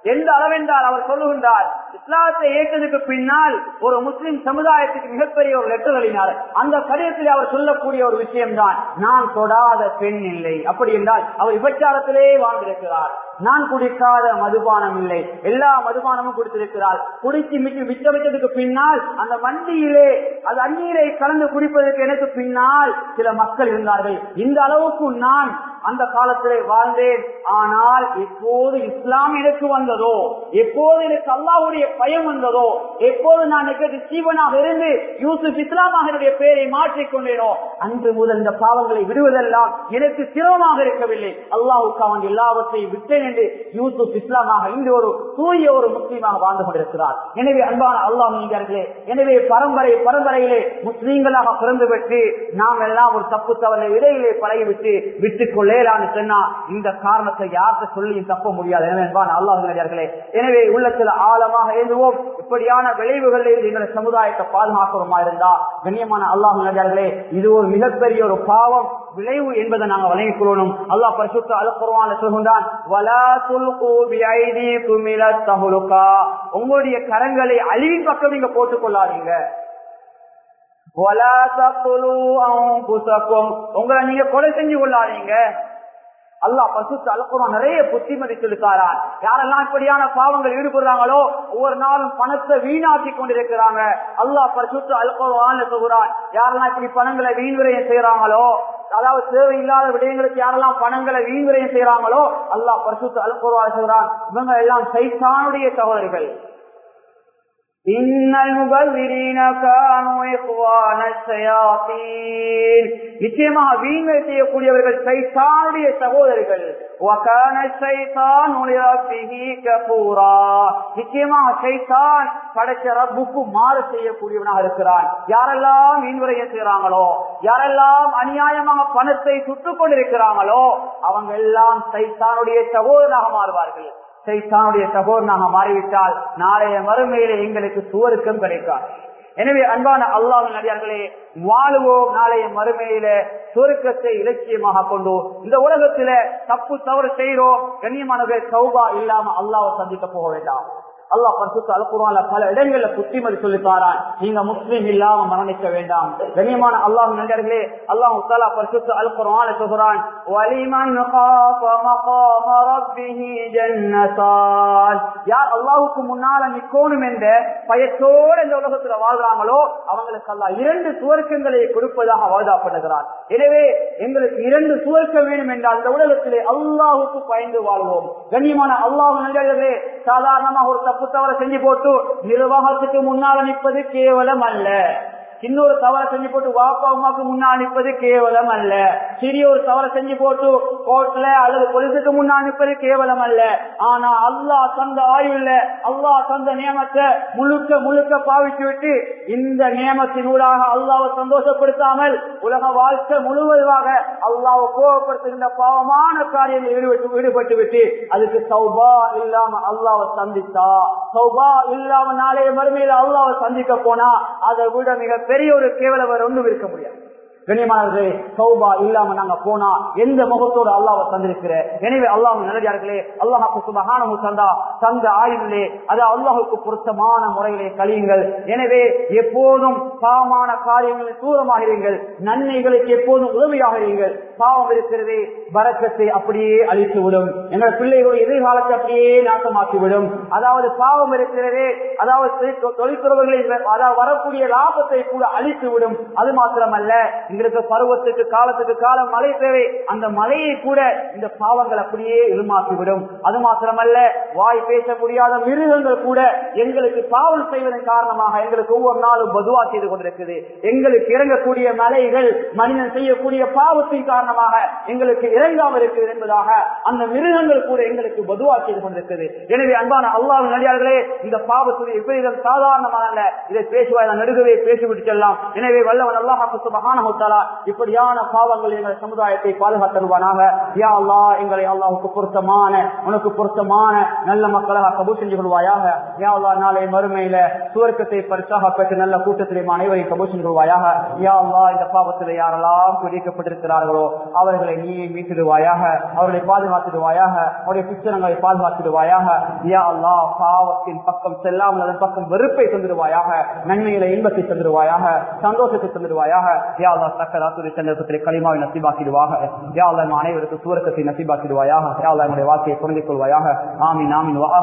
எந்த அளவென்றால் அவர் சொல்லுகின்றார் இஸ்லாத்தை ஏற்றதுக்கு பின்னால் ஒரு முஸ்லிம் சமுதாயத்துக்கு மிகப்பெரிய ஒரு லெட்டர் எழுதினார் அந்த கடிதத்தில் அவர் சொல்லக்கூடிய ஒரு விஷயம்தான் நான் தொடாத பெண் இல்லை அப்படி என்றால் அவர் விபச்சாரத்திலே வாழ்ந்திருக்கிறார் நான் குடிக்காத மதுபானம் இல்லை எல்லா மதுபானமும் குடித்திருக்கிறார் குடித்து மிச்சம் மிச்சமிட்டதுக்கு பின்னால் அந்த வண்டியிலே அது அந்நீரை கலந்து குடிப்பதற்கு எனக்கு பின்னால் சில மக்கள் இருந்தார்கள் இந்த அளவுக்கு நான் அந்த காலத்திலே வாழ்ந்தேன் ஆனால் எப்போது இஸ்லாம் எனக்கு வந்ததோ எப்போது எனக்கு அல்லாவுடைய பயம் வந்ததோ எப்போது நான் எனக்கு சீவனாக இருந்து யூசுப் இஸ்லாமாக என்னுடைய பெயரை மாற்றிக் கொண்டேனோ அன்று முதல் இந்த பாவங்களை விடுவதெல்லாம் எனக்கு சிரமமாக இருக்கவில்லை அல்லாவுக்கு அவன் எல்லாவற்றையும் விட்டேன் என்று யூசுப் இஸ்லாமாக இன்று ஒரு தூய ஒரு முஸ்லீமாக வாழ்ந்து கொண்டிருக்கிறார் எனவே அன்பான அல்லாஹ் நீங்களே எனவே பரம்பரை பரம்பரையிலே முஸ்லீம்களாக பிறந்து பெற்று நாம் எல்லாம் ஒரு தப்பு தவறை இடையிலே பழகிவிட்டு விட்டுக் கொள்ளேலான்னு சொன்னா இந்த காரணத்தை யார்கிட்ட சொல்லியும் தப்ப முடியாது எனவே அன்பான அல்லாஹ் நடிகார்களே எனவே உள்ளத்தில் ஆழமாக எழுதுவோம் இப்படியான விளைவுகளில் இருந்து எங்களை சமுதாயத்தை பாதுகாக்கிறோமா இருந்தா கண்ணியமான அல்லாஹ் நடிகார்களே இது ஒரு மிகப்பெரிய ஒரு பாவம் விளைவு என்பதை நாங்கள் வழங்கிக் கொள்ளணும் அல்லாஹ் பரிசுத்த அலப்புறவான சொல்கின்றான் உங்களுடைய கரங்களை அழிவின் பக்கம் நீங்க போட்டுக் கொள்ளாதீங்க உங்களை நீங்க கொலை செஞ்சு கொள்ளாதீங்க அல்லா பசுத்து அலப்புறம் நிறைய புத்திமதி சொல்லித்தாரான் யாரெல்லாம் இப்படியான பாவங்கள் ஈடுபடுறாங்களோ ஒவ்வொரு நாளும் பணத்தை வீணாக்கி கொண்டிருக்கிறாங்க அல்லா பரிசுத்து அலப்புறான் சொல்கிறான் யாரெல்லாம் இப்படி பணங்களை வீண் விரயம் செய்யறாங்களோ அதாவது தேவையில்லாத விடயங்களுக்கு யாரெல்லாம் பணங்களை வீண் விரயம் செய்யறாங்களோ அல்லா பரிசுத்து அலப்புறான் சொல்றான் இவங்க எல்லாம் சைத்தானுடைய சகோதரிகள் நிச்சயமாக வீண்மை செய்யக்கூடியவர்கள் சைத்தானுடைய சகோதரிகள் நிச்சயமாக சைத்தான் படைச்ச ரப்புக்கு மாறு செய்யக்கூடியவனாக இருக்கிறான் யாரெல்லாம் மீன்வரைய செய்யறாங்களோ யாரெல்லாம் அநியாயமாக பணத்தை சுட்டுக் கொண்டிருக்கிறாங்களோ அவங்க எல்லாம் சைத்தானுடைய சகோதரனாக மாறுவார்கள் சைத்தானுடைய சகோதரனாக மாறிவிட்டால் நாளைய மறுமையிலே எங்களுக்கு சுவருக்கம் கிடைக்காது எனவே அன்பான அல்லாவின் நடிகார்களே வாழுவோம் நாளைய மறுமையில சுருக்கத்தை இலட்சியமாக கொண்டு இந்த உலகத்தில தப்பு தவறு செய்யறோம் கண்ணியமானவர்கள் சௌபா இல்லாம அல்லாவை சந்திக்க போக வேண்டாம் அல்லாஹ் பரிசுத்த அல்குரான்ல பல இடங்கள்ல புத்திமதி சொல்லித்தாரான் நீங்க முஸ்லீம் இல்லாம மரணிக்க வேண்டாம் கண்ணியமான அல்லாஹ் நண்பர்களே அல்லாஹ் தாலா பரிசுத்த அல்குரான சொல்கிறான் வலிமன் யார் அல்லாஹுக்கு முன்னால நிக்கோணும் என்ற பயத்தோடு இந்த உலகத்துல வாழ்றாங்களோ அவங்களுக்கு அல்லாஹ் இரண்டு சுவர்க்கங்களை கொடுப்பதாக வாதாப்படுகிறார் எனவே எங்களுக்கு இரண்டு சுவர்க்கம் வேணும் என்றால் இந்த உலகத்திலே அல்லாஹுக்கு பயந்து வாழ்வோம் கண்ணியமான அல்லாஹ் நண்பர்களே சாதாரணமாக ஒரு தப்பு தவறை செஞ்சு போட்டு நிர்வாகத்துக்கு முன்னால நிற்பது கேவலம் அல்ல இன்னொரு தவறை செஞ்சு போட்டு வாப்பா அம்மாக்கு முன்னால் நிற்பது கேவலம் அல்ல சிறிய ஒரு தவறை செஞ்சு போட்டு கோர்ட்ல அல்லது பொலிசுக்கு முன்னால் நிற்பது கேவலம் அல்ல ஆனா அல்லாஹ் தந்த ஆயுள்ல அல்லாஹ் தந்த நியமத்தை முழுக்க முழுக்க பாவித்து விட்டு இந்த நியமத்தினூடாக அல்லாவை சந்தோஷப்படுத்தாமல் உலக வாழ்க்கை முழுவதுமாக அல்லாவை கோபப்படுத்துகின்ற பாவமான காரியங்களில் ஈடுபட்டு ஈடுபட்டு விட்டு அதுக்கு சௌபா இல்லாம அல்லாவை சந்தித்தா சௌபா இல்லாம நாளைய மறுமையில அல்லாவை சந்திக்க போனா அதை விட மிக பெரிய ஒரு கேவலம் ஒன்றும் இருக்க முடியாது கண்ணியமானவர்களே சௌபா இல்லாம நாங்க போனா எந்த முகத்தோடு அல்லாவை தந்திருக்கிற எனவே அல்லாஹ் நல்லதார்களே அல்லாஹாக்கு சுபகான தந்தா தந்த ஆயுளே அது அல்லாஹுக்கு பொருத்தமான முறையிலே கழியுங்கள் எனவே எப்போதும் பாவமான காரியங்களில் தூரமாகிறீர்கள் நன்மைகளுக்கு எப்போதும் உதவியாக இருங்கள் பாவம் இருக்கிறதே வரக்கத்தை அப்படியே அழித்துவிடும் எங்கள் பிள்ளைகளுடைய எதிர்காலத்தை அப்படியே நாசமாக்கிவிடும் அதாவது பாவம் இருக்கிறதே அதாவது தொழில்துறவர்களை அதாவது வரக்கூடிய லாபத்தை கூட அழித்துவிடும் அது மாத்திரமல்ல எங்களுக்கு பருவத்துக்கு காலத்துக்கு காலம் மழை தேவை அந்த மழையை கூட இந்த பாவங்கள் அப்படியே இருமாக்கிவிடும் அது மாத்திரமல்ல வாய் பேச முடியாத மிருகங்கள் கூட எங்களுக்கு பாவம் செய்வதன் காரணமாக எங்களுக்கு ஒவ்வொரு நாளும் பதுவா செய்து கொண்டிருக்குது எங்களுக்கு இறங்கக்கூடிய மலைகள் மனிதன் செய்யக்கூடிய பாவத்தின் காரணமாக எங்களுக்கு இறங்காமல் இருக்குது என்பதாக அந்த மிருகங்கள் கூட எங்களுக்கு பதுவா செய்து கொண்டிருக்குது எனவே அன்பான அல்லாஹ் நடிகார்களே இந்த பாவத்துடைய விபரீதம் சாதாரணமான இதை பேசுவாய் நடுகவே பேசிவிட்டு செல்லாம் எனவே வல்லவன் அல்லாஹ் சுபஹானஹு இப்படியான பாவங்கள் எங்கள் சமுதாயத்தை பாதுகாத்தருவானாக யா அல்லா எங்களை அல்லாஹுக்கு பொருத்தமான உனக்கு பொருத்தமான நல்ல மக்களாக கபூல் செஞ்சு கொள்வாயாக யா அல்லா நாளை மறுமையில சுவர்க்கத்தை பரிசாக பெற்று நல்ல கூட்டத்திலே அனைவரை கபூல் செஞ்சு கொள்வாயாக யா அல்லா இந்த பாவத்தில் யாரெல்லாம் பிடிக்கப்பட்டிருக்கிறார்களோ அவர்களை நீயே மீட்டிடுவாயாக அவர்களை பாதுகாத்திடுவாயாக அவருடைய பிச்சனங்களை பாதுகாத்திடுவாயாக யா அல்லா பாவத்தின் பக்கம் செல்லாமல் அதன் பக்கம் வெறுப்பை தந்துடுவாயாக நன்மையில இன்பத்தை தந்துடுவாயாக சந்தோஷத்தை தந்துடுவாயாக யா அல்லா சக்கராத்துறை சந்தர்ப்பத்திலே களிமாவை நசிபாக்கிடுவாக யா அல்லா அனைவருக்கு சூரக்கத்தை நசிபாக்கிடுவாயாக யா அல்லா என்னுடைய வாழ்க்கையை புரிந்து கொள்வாயாக ஆமீன் ஆமீன்